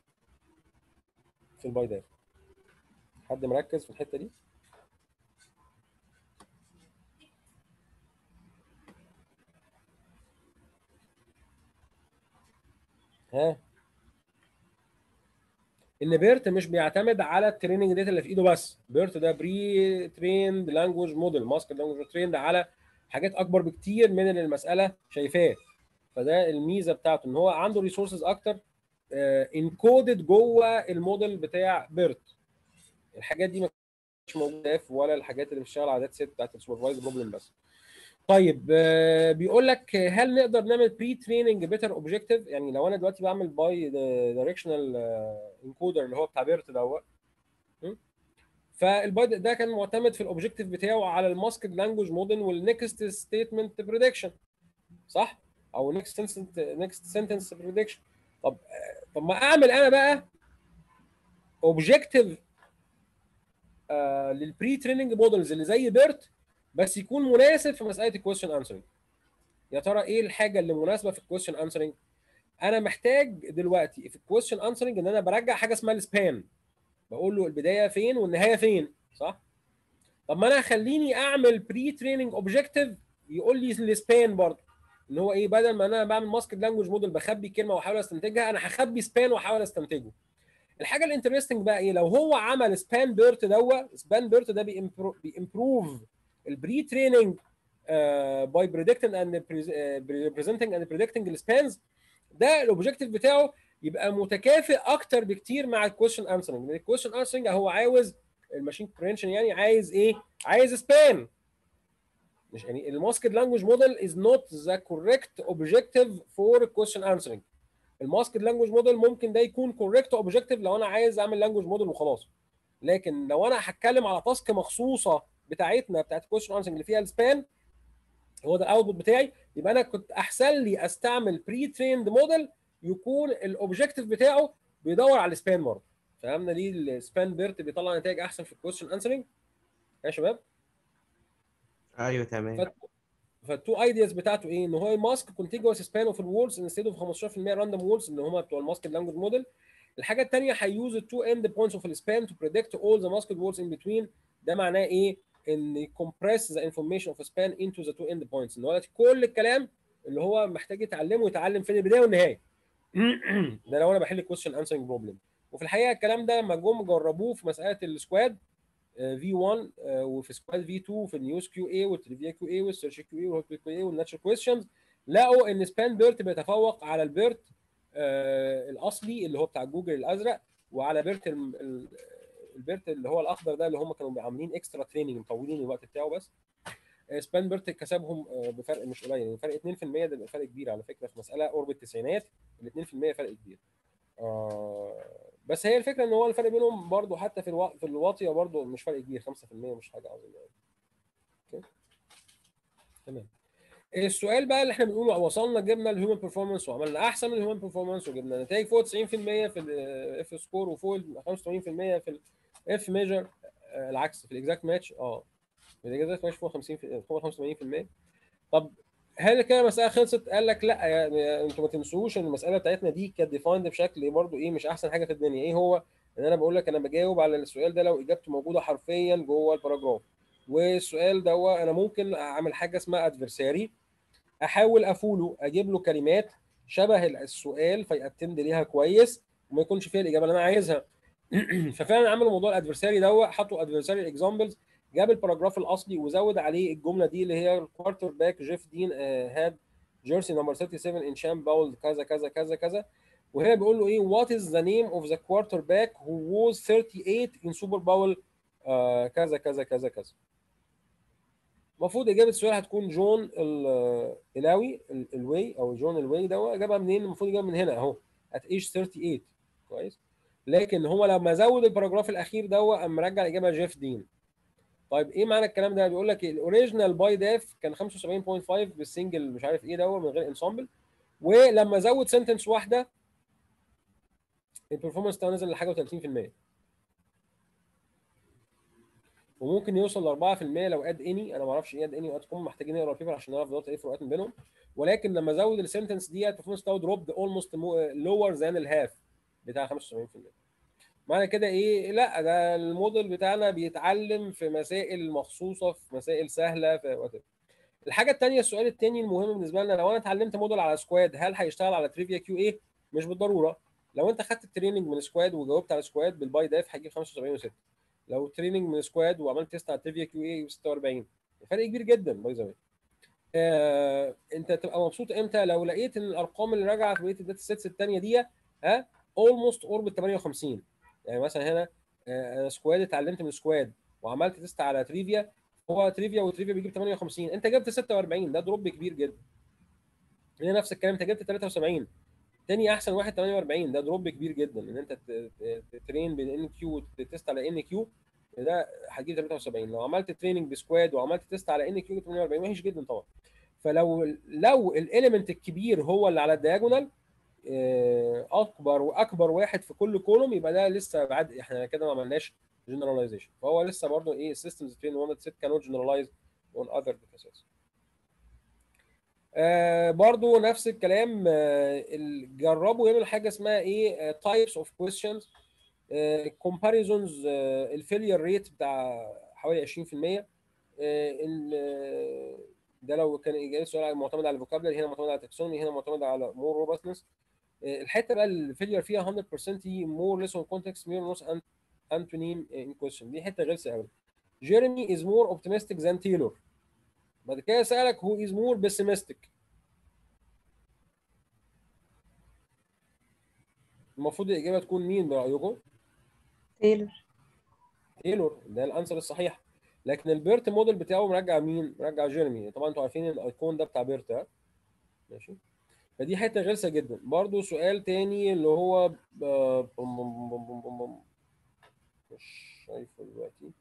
في الباي داف حد مركز في الحته دي ها ان بيرت مش بيعتمد على التريننج داتا اللي في ايده بس بيرت ده بري تريند لانجوج موديل ماسك لانجوج تريند على حاجات اكبر بكتير من اللي المساله شايفاه فده الميزه بتاعته ان هو عنده ريسورسز اكتر انكودد جوه الموديل بتاع بيرت الحاجات دي مش موجوده في ولا الحاجات اللي بتشتغل على داتا سيت بتاعت السوبرفايز بروبلم بس طيب آه، بيقول لك هل نقدر نعمل بري تريننج بيتر اوبجيكتيف يعني لو انا دلوقتي بعمل باي دايركشنال انكودر اللي هو بتاع بيرت دوت م? فالباي ده كان معتمد في الاوبجيكتيف بتاعه على الماسكد لانجوج موديل والنكست ستيتمنت بريدكشن صح او نكست نكست سنتنس بريدكشن طب طب ما اعمل انا بقى اوبجيكتيف للبري تريننج مودلز اللي زي بيرت بس يكون مناسب في مساله الكويشن انسرنج يا ترى ايه الحاجه اللي مناسبه في الكويشن انسرنج انا محتاج دلوقتي في الكويشن انسرنج ان انا برجع حاجه اسمها السبان بقول له البدايه فين والنهايه فين صح طب ما انا خليني اعمل بري تريننج اوبجيكتيف يقول لي السبان برضه ان هو ايه بدل ما انا بعمل ماسك لانجوج موديل بخبي كلمه واحاول استنتجها انا هخبي سبان واحاول استنتجه الحاجه الانترستنج بقى ايه لو هو عمل سبان بيرت دوا سبان بيرت ده بيمبروف البري تريننج باي بريدكتنج اند ريبريزنتنج اند بريدكتنج السبانز ده الاوبجيكتيف بتاعه يبقى متكافئ اكتر بكتير مع الكويشن انسرنج لان الكويشن انسرنج هو عاوز الماشين كومبرينشن يعني عايز ايه؟ عايز سبان مش يعني الماسكد لانجوج موديل از نوت ذا كوريكت اوبجيكتيف فور كويشن انسرنج الماسكد لانجوج موديل ممكن ده يكون كوريكت اوبجيكتيف لو انا عايز اعمل لانجوج موديل وخلاص لكن لو انا هتكلم على تاسك مخصوصه بتاعتنا بتاعت كويشن انسرنج اللي فيها السبان هو ده الاوتبوت بتاعي يبقى انا كنت احسن لي استعمل بري تريند موديل يكون الاوبجيكتيف بتاعه بيدور على السبان برضه فهمنا ليه السبان بيرت بيطلع نتائج احسن في الكويشن انسرنج يا شباب ايوه تمام فالتو ايدياز بتاعته ايه؟ ان هو ماسك كونتيجوس سبان اوف الوولز انستيد اوف 15% راندوم وولز اللي هم بتوع الماسك لانجوج موديل الحاجه الثانيه هيوز التو اند بوينتس اوف السبان تو بريدكت اول ذا ماسك وولز ان بتوين ده معناه ايه؟ ان يكمبريس ذا انفورميشن اوف سبان انتو ذا تو اند بوينتس ان هو كل الكلام اللي هو محتاج يتعلمه يتعلم فين البدايه والنهايه ده لو انا بحل كويشن انسرنج بروبلم وفي الحقيقه الكلام ده لما جم جربوه في مساله السكواد في 1 وفي سكواد في 2 في النيوز كيو اي والتريفيا كيو اي والسيرش كيو اي والهوت كيو اي والناتشر كويشنز لقوا ان سبان بيرت بيتفوق على البيرت الاصلي اللي هو بتاع جوجل الازرق وعلى بيرت البيرت اللي هو الاخضر ده اللي هم كانوا عاملين اكسترا تريننج مطولين الوقت بتاعه بس سبان بيرت كسبهم بفرق مش قليل يعني فرق 2% ده فرق كبير على فكره في مساله قرب التسعينات ال 2% فرق كبير آه بس هي الفكره ان هو الفرق بينهم برضو حتى في الوا... في الواطيه برضو مش فرق كبير 5% مش حاجه عظيمه يعني اوكي تمام السؤال بقى اللي احنا بنقوله وصلنا جبنا الهيومن بيرفورمانس وعملنا احسن من الهيومن بيرفورمانس وجبنا نتائج فوق 90% في الاف سكور وفوق 85% في الاف ميجر العكس في الاكزاكت ماتش اه في الاكزاكت ماتش فوق 50 فوق 85% طب هل كده المساله خلصت؟ قال لك لا يعني انتوا ما تنسوش ان المساله بتاعتنا دي كانت ديفايند بشكل برضو ايه مش احسن حاجه في الدنيا، ايه هو؟ ان انا بقول لك انا بجاوب على السؤال ده لو اجابته موجوده حرفيا جوه الباراجراف. والسؤال ده انا ممكن اعمل حاجه اسمها ادفرساري احاول افوله اجيب له كلمات شبه السؤال فيأتند ليها كويس وما يكونش فيها الاجابه اللي انا عايزها. ففعلا عملوا موضوع الادفرساري ده حطوا ادفرساري اكزامبلز جاب الباراجراف الاصلي وزود عليه الجمله دي اللي هي الكوارتر باك جيف دين هاد جيرسي نمبر 37 ان شام باول كذا كذا كذا كذا وهنا بيقول له ايه وات از ذا نيم اوف ذا كوارتر باك هو ووز 38 ان سوبر باول كذا كذا كذا كذا المفروض اجابه السؤال هتكون جون الاوي الواي او جون الواي ده جابها منين المفروض يجيبها من هنا اهو ات ايج 38 كويس لكن هو لما زود الباراجراف الاخير ده قام مرجع الاجابه جيف دين طيب ايه معنى الكلام ده؟ بيقول لك الاوريجينال باي داف كان 75.5 بالسنجل مش عارف ايه ده من غير انسامبل ولما زود سنتنس واحده البرفورمانس بتاعه نزل لحاجه و30% وممكن يوصل ل 4% لو اد اني انا ما اعرفش ايه اد اني واد كوم محتاجين نقرا البيبر عشان نعرف دلوقتي ايه الفروقات بينهم ولكن لما زود السنتنس دي البرفورمانس بتاعه دروب اولموست لور ذان الهاف بتاع 75% معنى كده ايه لا ده الموديل بتاعنا بيتعلم في مسائل مخصوصه في مسائل سهله في وات الحاجه الثانيه السؤال الثاني المهم بالنسبه لنا لو انا اتعلمت موديل على سكواد هل هيشتغل على تريفيا كيو ايه مش بالضروره لو انت خدت التريننج من سكواد وجاوبت على سكواد بالباي داف هتجيب 75 و6 لو تريننج من سكواد وعملت تيست على تريفيا كيو اي 46 فرق كبير جدا باي ذا آه انت تبقى مبسوط امتى لو لقيت ان الارقام اللي راجعه في بقيه الداتا سيتس الثانيه دي ها اولموست قرب ال 58 يعني مثلا هنا آه سكواد اتعلمت من سكواد وعملت تيست على تريفيا هو تريفيا وتريفيا بيجيب 58 انت جبت 46 ده دروب كبير جدا هنا نفس الكلام انت جبت 73 تاني احسن واحد 48 ده دروب كبير جدا ان انت ترين بين ان كيو وتست على ان كيو ده هتجيب 73 لو عملت تريننج بسكواد وعملت تيست على ان كيو 48 وحش جدا طبعا فلو لو الاليمنت الكبير هو اللي على الدياجونال اكبر واكبر واحد في كل كولوم يبقى ده لسه بعد احنا كده ما عملناش جنراليزيشن فهو لسه برضه ايه systems train one set cannot generalize on other data sets آه برضو نفس الكلام آه جربوا يعملوا حاجه اسمها ايه تايبس اوف كويستشنز كومباريزونز الفيلير ريت بتاع حوالي 20% آه ده لو كان اجابه السؤال معتمد على الفوكابلري هنا معتمد على التكسونمي هنا معتمد على مور روبستنس الحته بقى الفيلير فيها 100% مور ليس اون كونتكست مير نوس انتونيم ان كويستشن دي حته غلسه قوي جيرمي از مور اوبتيمستيك ذان تايلور بعد كده سالك هو از مور بيسيمستيك المفروض الاجابه تكون مين برايكم؟ تايلور تايلور ده الانسر الصحيح لكن البيرت موديل بتاعه مرجع مين؟ مرجع جيرمي طبعا انتوا عارفين الايقون ده بتاع بيرت ها ماشي فدي حته غلسه جدا برضو سؤال تاني اللي هو بم بم بم بم بم مش شايفه دلوقتي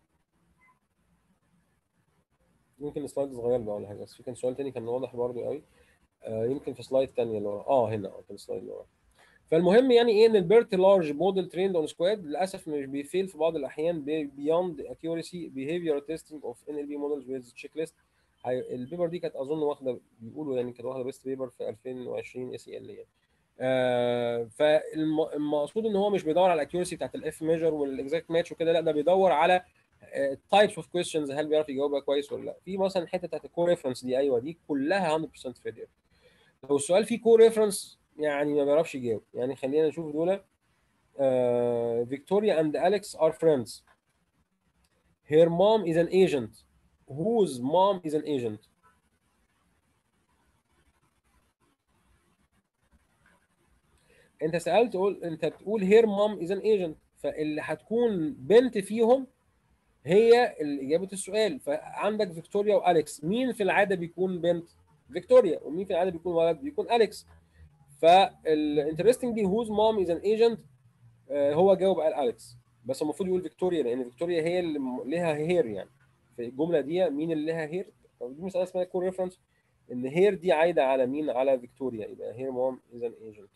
يمكن السلايد صغير بقى ولا حاجه بس في كان سؤال تاني كان واضح برضو قوي آه يمكن في سلايد تانية اللي ورا اه هنا اه كان السلايد اللي ورا فالمهم يعني ايه ان البيرت لارج موديل تريند اون سكواد للاسف مش بيفيل في بعض الاحيان بيوند اكيورسي بيهيفير تيستنج اوف ان ال بي موديلز ويز تشيك ليست البيبر دي كانت اظن واخده بيقولوا يعني كانت واخده بيست بيبر في 2020 اس ال يعني آه فالمقصود ان هو مش بيدور على الاكيورسي بتاعت اف ميجر والاكزاكت ماتش وكده لا ده بيدور على تايبس اوف كويستشنز هل بيعرف يجاوبها كويس ولا لا في مثلا الحته بتاعت الكور ريفرنس دي ايوه دي كلها 100% فيلير لو السؤال فيه كور ريفرنس يعني ما بيعرفش يجاوب يعني خلينا نشوف دول فيكتوريا اند اليكس ار فريندز her mom is an agent whose mom is an agent انت سالت قول انت بتقول هير مام از ان ايجنت فاللي هتكون بنت فيهم هي اجابه السؤال فعندك فيكتوريا واليكس مين في العاده بيكون بنت فيكتوريا ومين في العاده بيكون ولد بيكون اليكس فالانترستنج دي هوز مام از ان ايجنت هو جاوب قال اليكس بس المفروض يقول فيكتوريا لان فيكتوريا هي اللي لها هير يعني في الجمله دي مين اللي لها هير دي مساله اسمها كور ريفرنس ان هير دي عايده على مين على فيكتوريا يبقى هير مام از ان ايجنت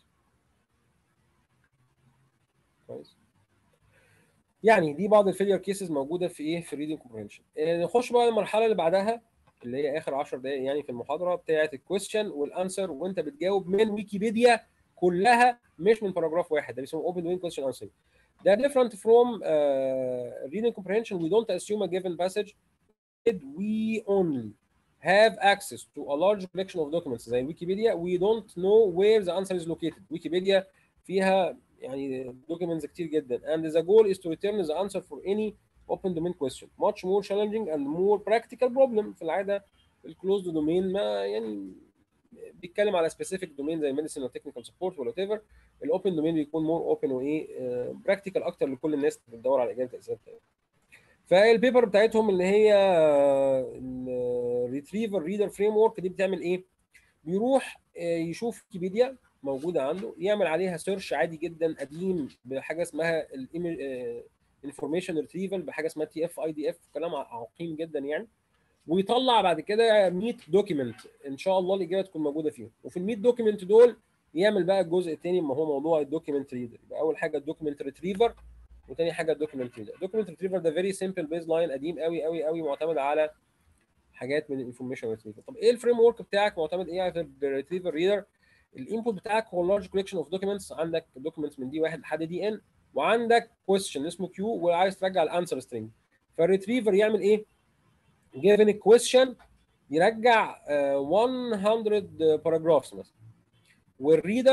كويس يعني دي بعض الفيلير كيسز موجوده في ايه في الريدنج كومبريهنشن نخش بقى المرحله اللي بعدها اللي هي اخر 10 دقائق يعني في المحاضره بتاعه الكويستشن والانسر وانت بتجاوب من ويكيبيديا كلها مش من باراجراف واحد ده بيسموه اوبن وين كويستشن انسر ده different from uh, reading comprehension we don't assume a given passage we only have access to a large collection of documents زي ويكيبيديا we don't know where the answer is located ويكيبيديا فيها يعني documents كتير جدا and the goal is to return the answer for any open domain question much more challenging and more practical problem في العاده الكلوزد دومين ما يعني بيتكلم على specific domain زي medicine or technical support ولا whatever الاوبن دومين بيكون مور اوبن وايه براكتيكال اكتر لكل الناس اللي بتدور على اجابه الاسئله بتاعتها فالبيبر بتاعتهم اللي هي الريتريفر ريدر فريم ورك دي بتعمل ايه؟ بيروح يشوف ويكيبيديا موجوده عنده يعمل عليها سيرش عادي جدا قديم بحاجه اسمها الانفورميشن ريتريفل بحاجه اسمها تي اف اي دي اف كلام عقيم جدا يعني ويطلع بعد كده 100 دوكيمنت ان شاء الله الاجابه تكون موجوده فيهم وفي ال 100 دوكيمنت دول يعمل بقى الجزء الثاني ما هو موضوع الدوكيمنت ريدر يبقى اول حاجه الدوكيمنت ريتريفر وثاني حاجه الدوكيمنت ريدر الدوكيمنت ريتريفر ده فيري سمبل بيز لاين قديم قوي قوي قوي معتمد على حاجات من الانفورميشن ريتريفر طب ايه الفريم ورك بتاعك معتمد ايه على الريتريفر ريدر الانبوت بتاعك هو لارج كوليكشن اوف دوكيومنتس عندك دوكيومنتس من دي واحد لحد دي ان وعندك كويستشن اسمه كيو وعايز ترجع الانسر سترينج فالريتريفر يعمل ايه؟ given a question يرجع uh, 100 باراجرافز مثلا والريدر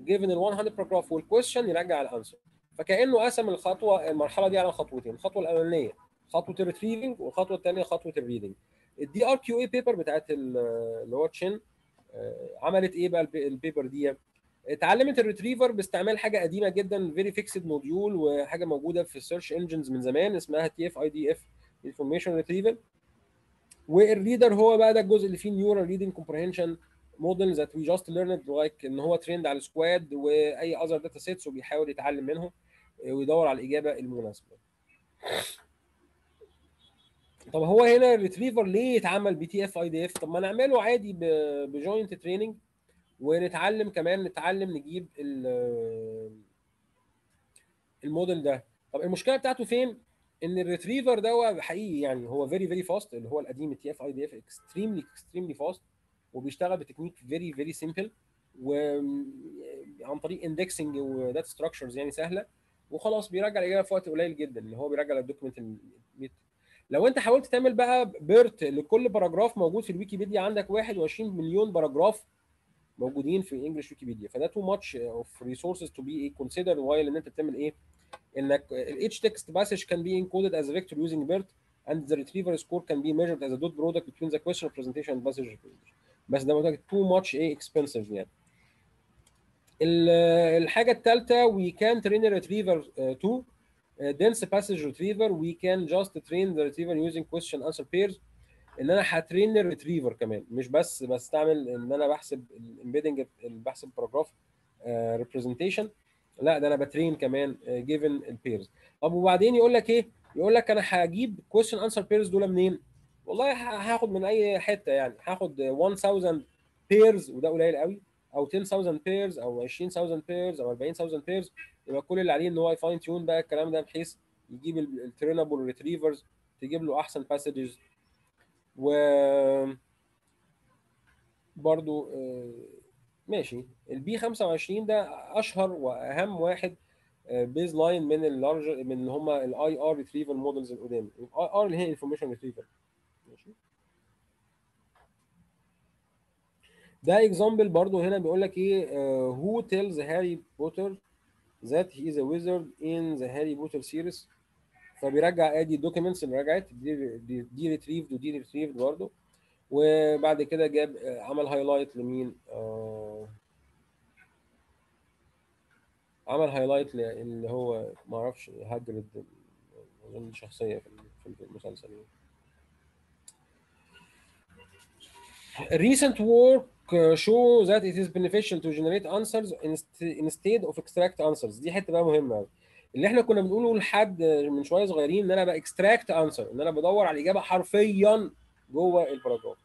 جيفن ال 100 باراجراف والكويشن يرجع الانسر فكانه قسم الخطوه المرحله دي على خطوتين الخطوه الاولانيه خطوه الريتريفنج والخطوه الثانيه خطوه الريدنج الدي ار كيو اي بيبر بتاعت اللي هو تشين عملت ايه بقى البيبر دي اتعلمت الريتريفر باستعمال حاجه قديمه جدا فيري فيكسد موديول وحاجه موجوده في السيرش انجنز من زمان اسمها تي اف اي دي اف انفورميشن ريتريفل والريدر هو بقى ده الجزء اللي فيه نيورال ريدنج كومبريهنشن موديل ذات وي جاست ليرند لايك ان هو تريند على السكواد واي اذر داتا سيتس وبيحاول يتعلم منهم ويدور على الاجابه المناسبه. طب هو هنا الريتريفر ليه يتعمل بي تي اف اي دي اف؟ طب ما نعمله عادي بجوينت تريننج ونتعلم كمان نتعلم نجيب الموديل ده. طب المشكله بتاعته فين؟ ان الريتريفر ده حقيقي يعني هو فيري فيري فاست اللي هو القديم التي اف اي دي اف اكستريملي اكستريملي فاست وبيشتغل بتكنيك فيري فيري سيمبل وعن طريق اندكسنج وداتا ستراكشرز يعني سهله وخلاص بيرجع الاجابه في وقت قليل جدا اللي هو بيرجع الدوكيمنت لو انت حاولت تعمل بقى بيرت لكل باراجراف موجود في الويكيبيديا عندك 21 مليون باراجراف موجودين في انجلش ويكيبيديا فده تو ماتش اوف ريسورسز تو بي كونسيدر وايل ان انت بتعمل ايه انك each text passage can be encoded as a vector using BERT and the retriever score can be measured as a dot product between the question presentation and passage representation بس ده متأكد too much ايه expensive يعني الحاجه الثالثه we can train a retriever uh, to uh, dense passage retriever we can just train the retriever using question answer pairs ان انا هترين الريتريفر كمان مش بس بستعمل ان انا بحسب الامبيدنج بحسب باراجراف ريبريزنتيشن لا ده انا بترين كمان جيفن البيرز طب وبعدين يقول لك ايه يقول لك انا هجيب كويشن انسر بيرز دول منين والله هاخد من اي حته يعني هاخد 1000 بيرز وده قليل قوي او 10000 بيرز او 20000 بيرز او 40000 بيرز يبقى كل اللي عليه ان هو يفاين تيون بقى الكلام ده بحيث يجيب الترينابل ريتريفرز تجيب له احسن باسجز و برضو ماشي البي 25 ده اشهر واهم واحد بيز لاين من اللارج من اللي هم الاي ار ريتريفر مودلز القدام الاي ار اللي هي انفورميشن ريتريفر ماشي ده اكزامبل برضو هنا بيقول لك ايه هو تيلز هاري بوتر ذات هي از ا ويزرد ان ذا هاري بوتر سيريز فبيرجع ادي الدوكيومنتس اللي رجعت دي دي, دي ريتريفد ودي ريتريفد برضه وبعد كده جاب عمل هايلايت لمين آه عمل هايلايت اللي هو ما اعرفش هاجرد اظن شخصيه في المسلسل Recent work show that it is beneficial to generate answers instead of extract answers دي حته بقى مهمه قوي اللي احنا كنا بنقوله لحد من شويه صغيرين ان انا باكستراكت انسر ان انا بدور على الاجابه حرفيا جوه الباراجراف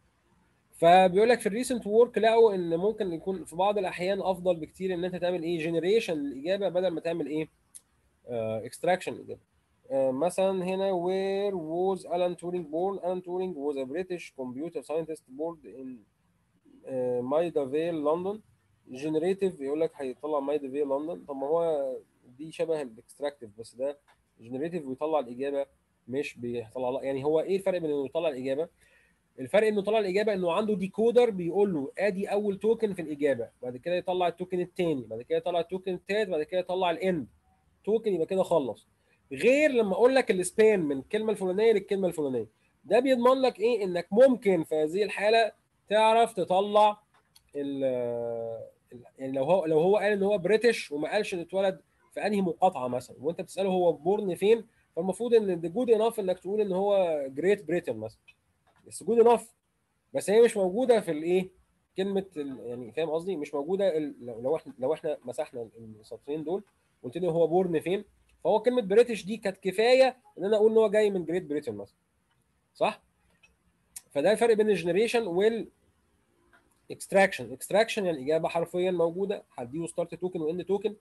فبيقول لك في الريسنت وورك لقوا ان ممكن يكون في بعض الاحيان افضل بكتير ان انت تعمل ايه جنريشن للاجابه بدل ما تعمل ايه اكستراكشن uh, الاجابه uh, مثلا هنا where was Alan Turing born Alan Turing was a British computer scientist born in uh, Maida Vale London generative يقول لك هيطلع مايدا فيل لندن طب ما هو دي شبه الاكستراكتيف بس ده جنريتيف بيطلع الاجابه مش بيطلع يعني هو ايه الفرق بين انه يطلع الاجابه الفرق انه يطلع الاجابه انه عنده ديكودر بيقول له ادي اول توكن في الاجابه بعد كده يطلع التوكن الثاني بعد كده يطلع التوكن الثالث بعد كده يطلع الاند توكن يبقى كده خلص غير لما اقول لك السبان من الكلمه الفلانيه للكلمه الفلانيه ده بيضمن لك ايه انك ممكن في هذه الحاله تعرف تطلع ال يعني لو هو لو هو قال ان هو بريتش وما قالش ان اتولد في انهي مقاطعه مثلا وانت بتساله هو بورن فين فالمفروض ان جود انف انك تقول ان هو جريت بريتن مثلا بس جود انف بس هي مش موجوده في الايه كلمه يعني فاهم قصدي مش موجوده لو احنا لو احنا مسحنا السطرين دول قلت لي هو بورن فين فهو كلمه بريتش دي كانت كفايه ان انا اقول ان هو جاي من جريت بريتن مثلا صح فده الفرق بين الجنريشن وال اكستراكشن اكستراكشن يعني الاجابه حرفيا موجوده هديله ستارت توكن واند توكن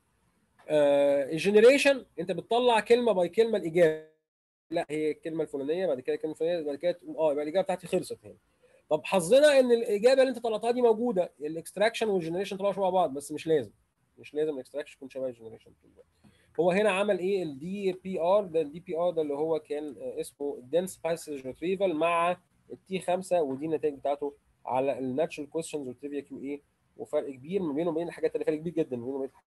الجنريشن انت بتطلع كلمه باي كلمه الاجابه لا هي الكلمه الفلانيه بعد كده الكلمه الفلانيه بعد كده تقوم اه يبقى الاجابه بتاعتي خلصت هنا طب حظنا ان الاجابه اللي انت طلعتها دي موجوده الاكستراكشن والجنريشن طلعوا شبه بعض بس مش لازم مش لازم الاكستراكشن يكون شبه الجنريشن هو هنا عمل ايه الدي بي ار ده الدي بي ار ده اللي هو كان اسمه دنس باسج ريتريفال مع التي 5 ودي النتائج بتاعته على الناتشرال كويشنز والتريفيا كيو اي وفرق كبير ما بينه وبين الحاجات اللي فرق كبير جدا ما بينه وبين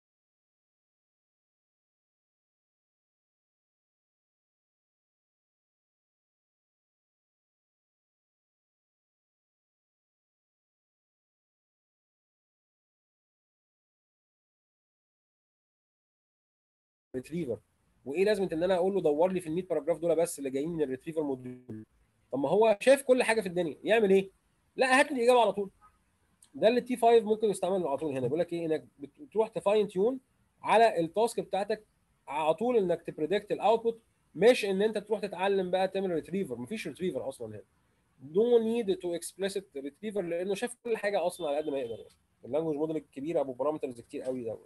ريتريفر وايه لازمه ان انا اقول له دور لي في ال 100 باراجراف دول بس اللي جايين من الريتريفر موديول طب ما هو شايف كل حاجه في الدنيا يعمل ايه؟ لا هات لي الاجابه على طول ده اللي تي 5 ممكن يستعمل على طول هنا بيقول لك ايه انك بتروح تفاين تيون على التاسك بتاعتك على طول انك تبريدكت الاوتبوت مش ان انت تروح تتعلم بقى تعمل ريتريفر مفيش ريتريفر اصلا هنا نو نيد تو اكسبلسيت ريتريفر لانه شاف كل حاجه اصلا على قد ما يقدر يعني اللانجوج موديل الكبير ابو بارامترز كتير قوي ده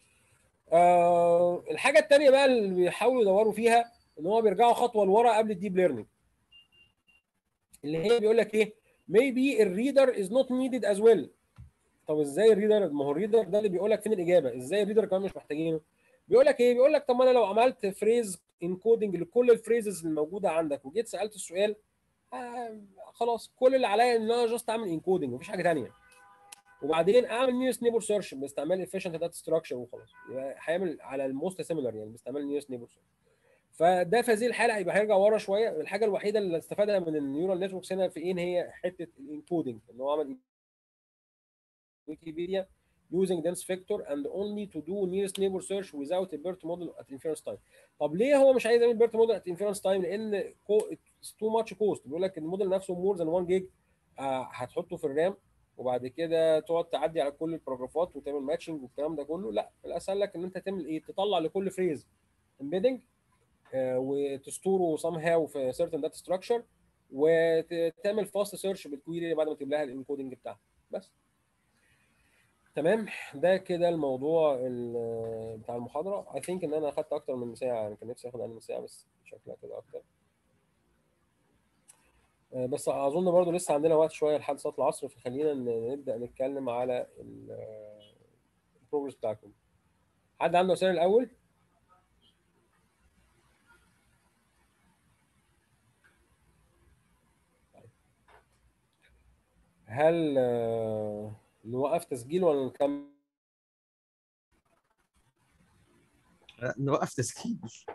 آه الحاجه الثانيه بقى اللي بيحاولوا يدوروا فيها ان هو بيرجعوا خطوه لورا قبل الديب ليرنينج اللي هي بيقول لك ايه maybe الريدر is not needed as well طب ازاي الريدر ما هو الريدر ده اللي بيقول لك فين الاجابه ازاي الريدر كمان مش محتاجينه بيقول لك ايه بيقول لك طب ما انا لو عملت فريز انكودنج لكل الفريزز الموجوده عندك وجيت سالت السؤال آه خلاص كل اللي عليا ان انا جاست اعمل انكودنج مفيش حاجه ثانيه وبعدين اعمل نيوست نيبر سيرش باستعمال افيشنت داتا ستراكشر وخلاص يبقى هيعمل على الموست سيميلر يعني باستعمال نيوست نيبر سيرش فده في هذه الحاله هيبقى هيرجع ورا شويه الحاجه الوحيده اللي استفادها من النيورال نتوركس هنا في ايه هي حته الانكودنج ان هو عمل ويكيبيديا using dense vector and only to do nearest neighbor search without a BERT model at inference time. طب ليه هو مش عايز يعمل BERT model at inference time؟ لان it's too much cost بيقول لك الموديل نفسه more than 1 جيج آه هتحطه في الرام وبعد كده تقعد تعدي على كل الباراجرافات وتعمل ماتشنج والكلام ده كله لا الاسهل لك ان انت تعمل ايه؟ تطلع لكل فريز امبيدنج آه وتستوره سام هاو في certain data structure وتعمل فاست سيرش بالكويري بعد ما تجيب لها الانكودنج بتاعها بس تمام ده كده الموضوع بتاع المحاضره اي ثينك ان انا اخدت اكتر من ساعه يعني كان نفسي اخد اقل من ساعه بس شكلها كده اكتر بس اظن برضو لسه عندنا وقت شويه لحد صلاه العصر فخلينا نبدا نتكلم على البروجرس بتاعكم حد عنده اسئله الاول هل نوقف تسجيل ولا نكمل؟ نوقف تسجيل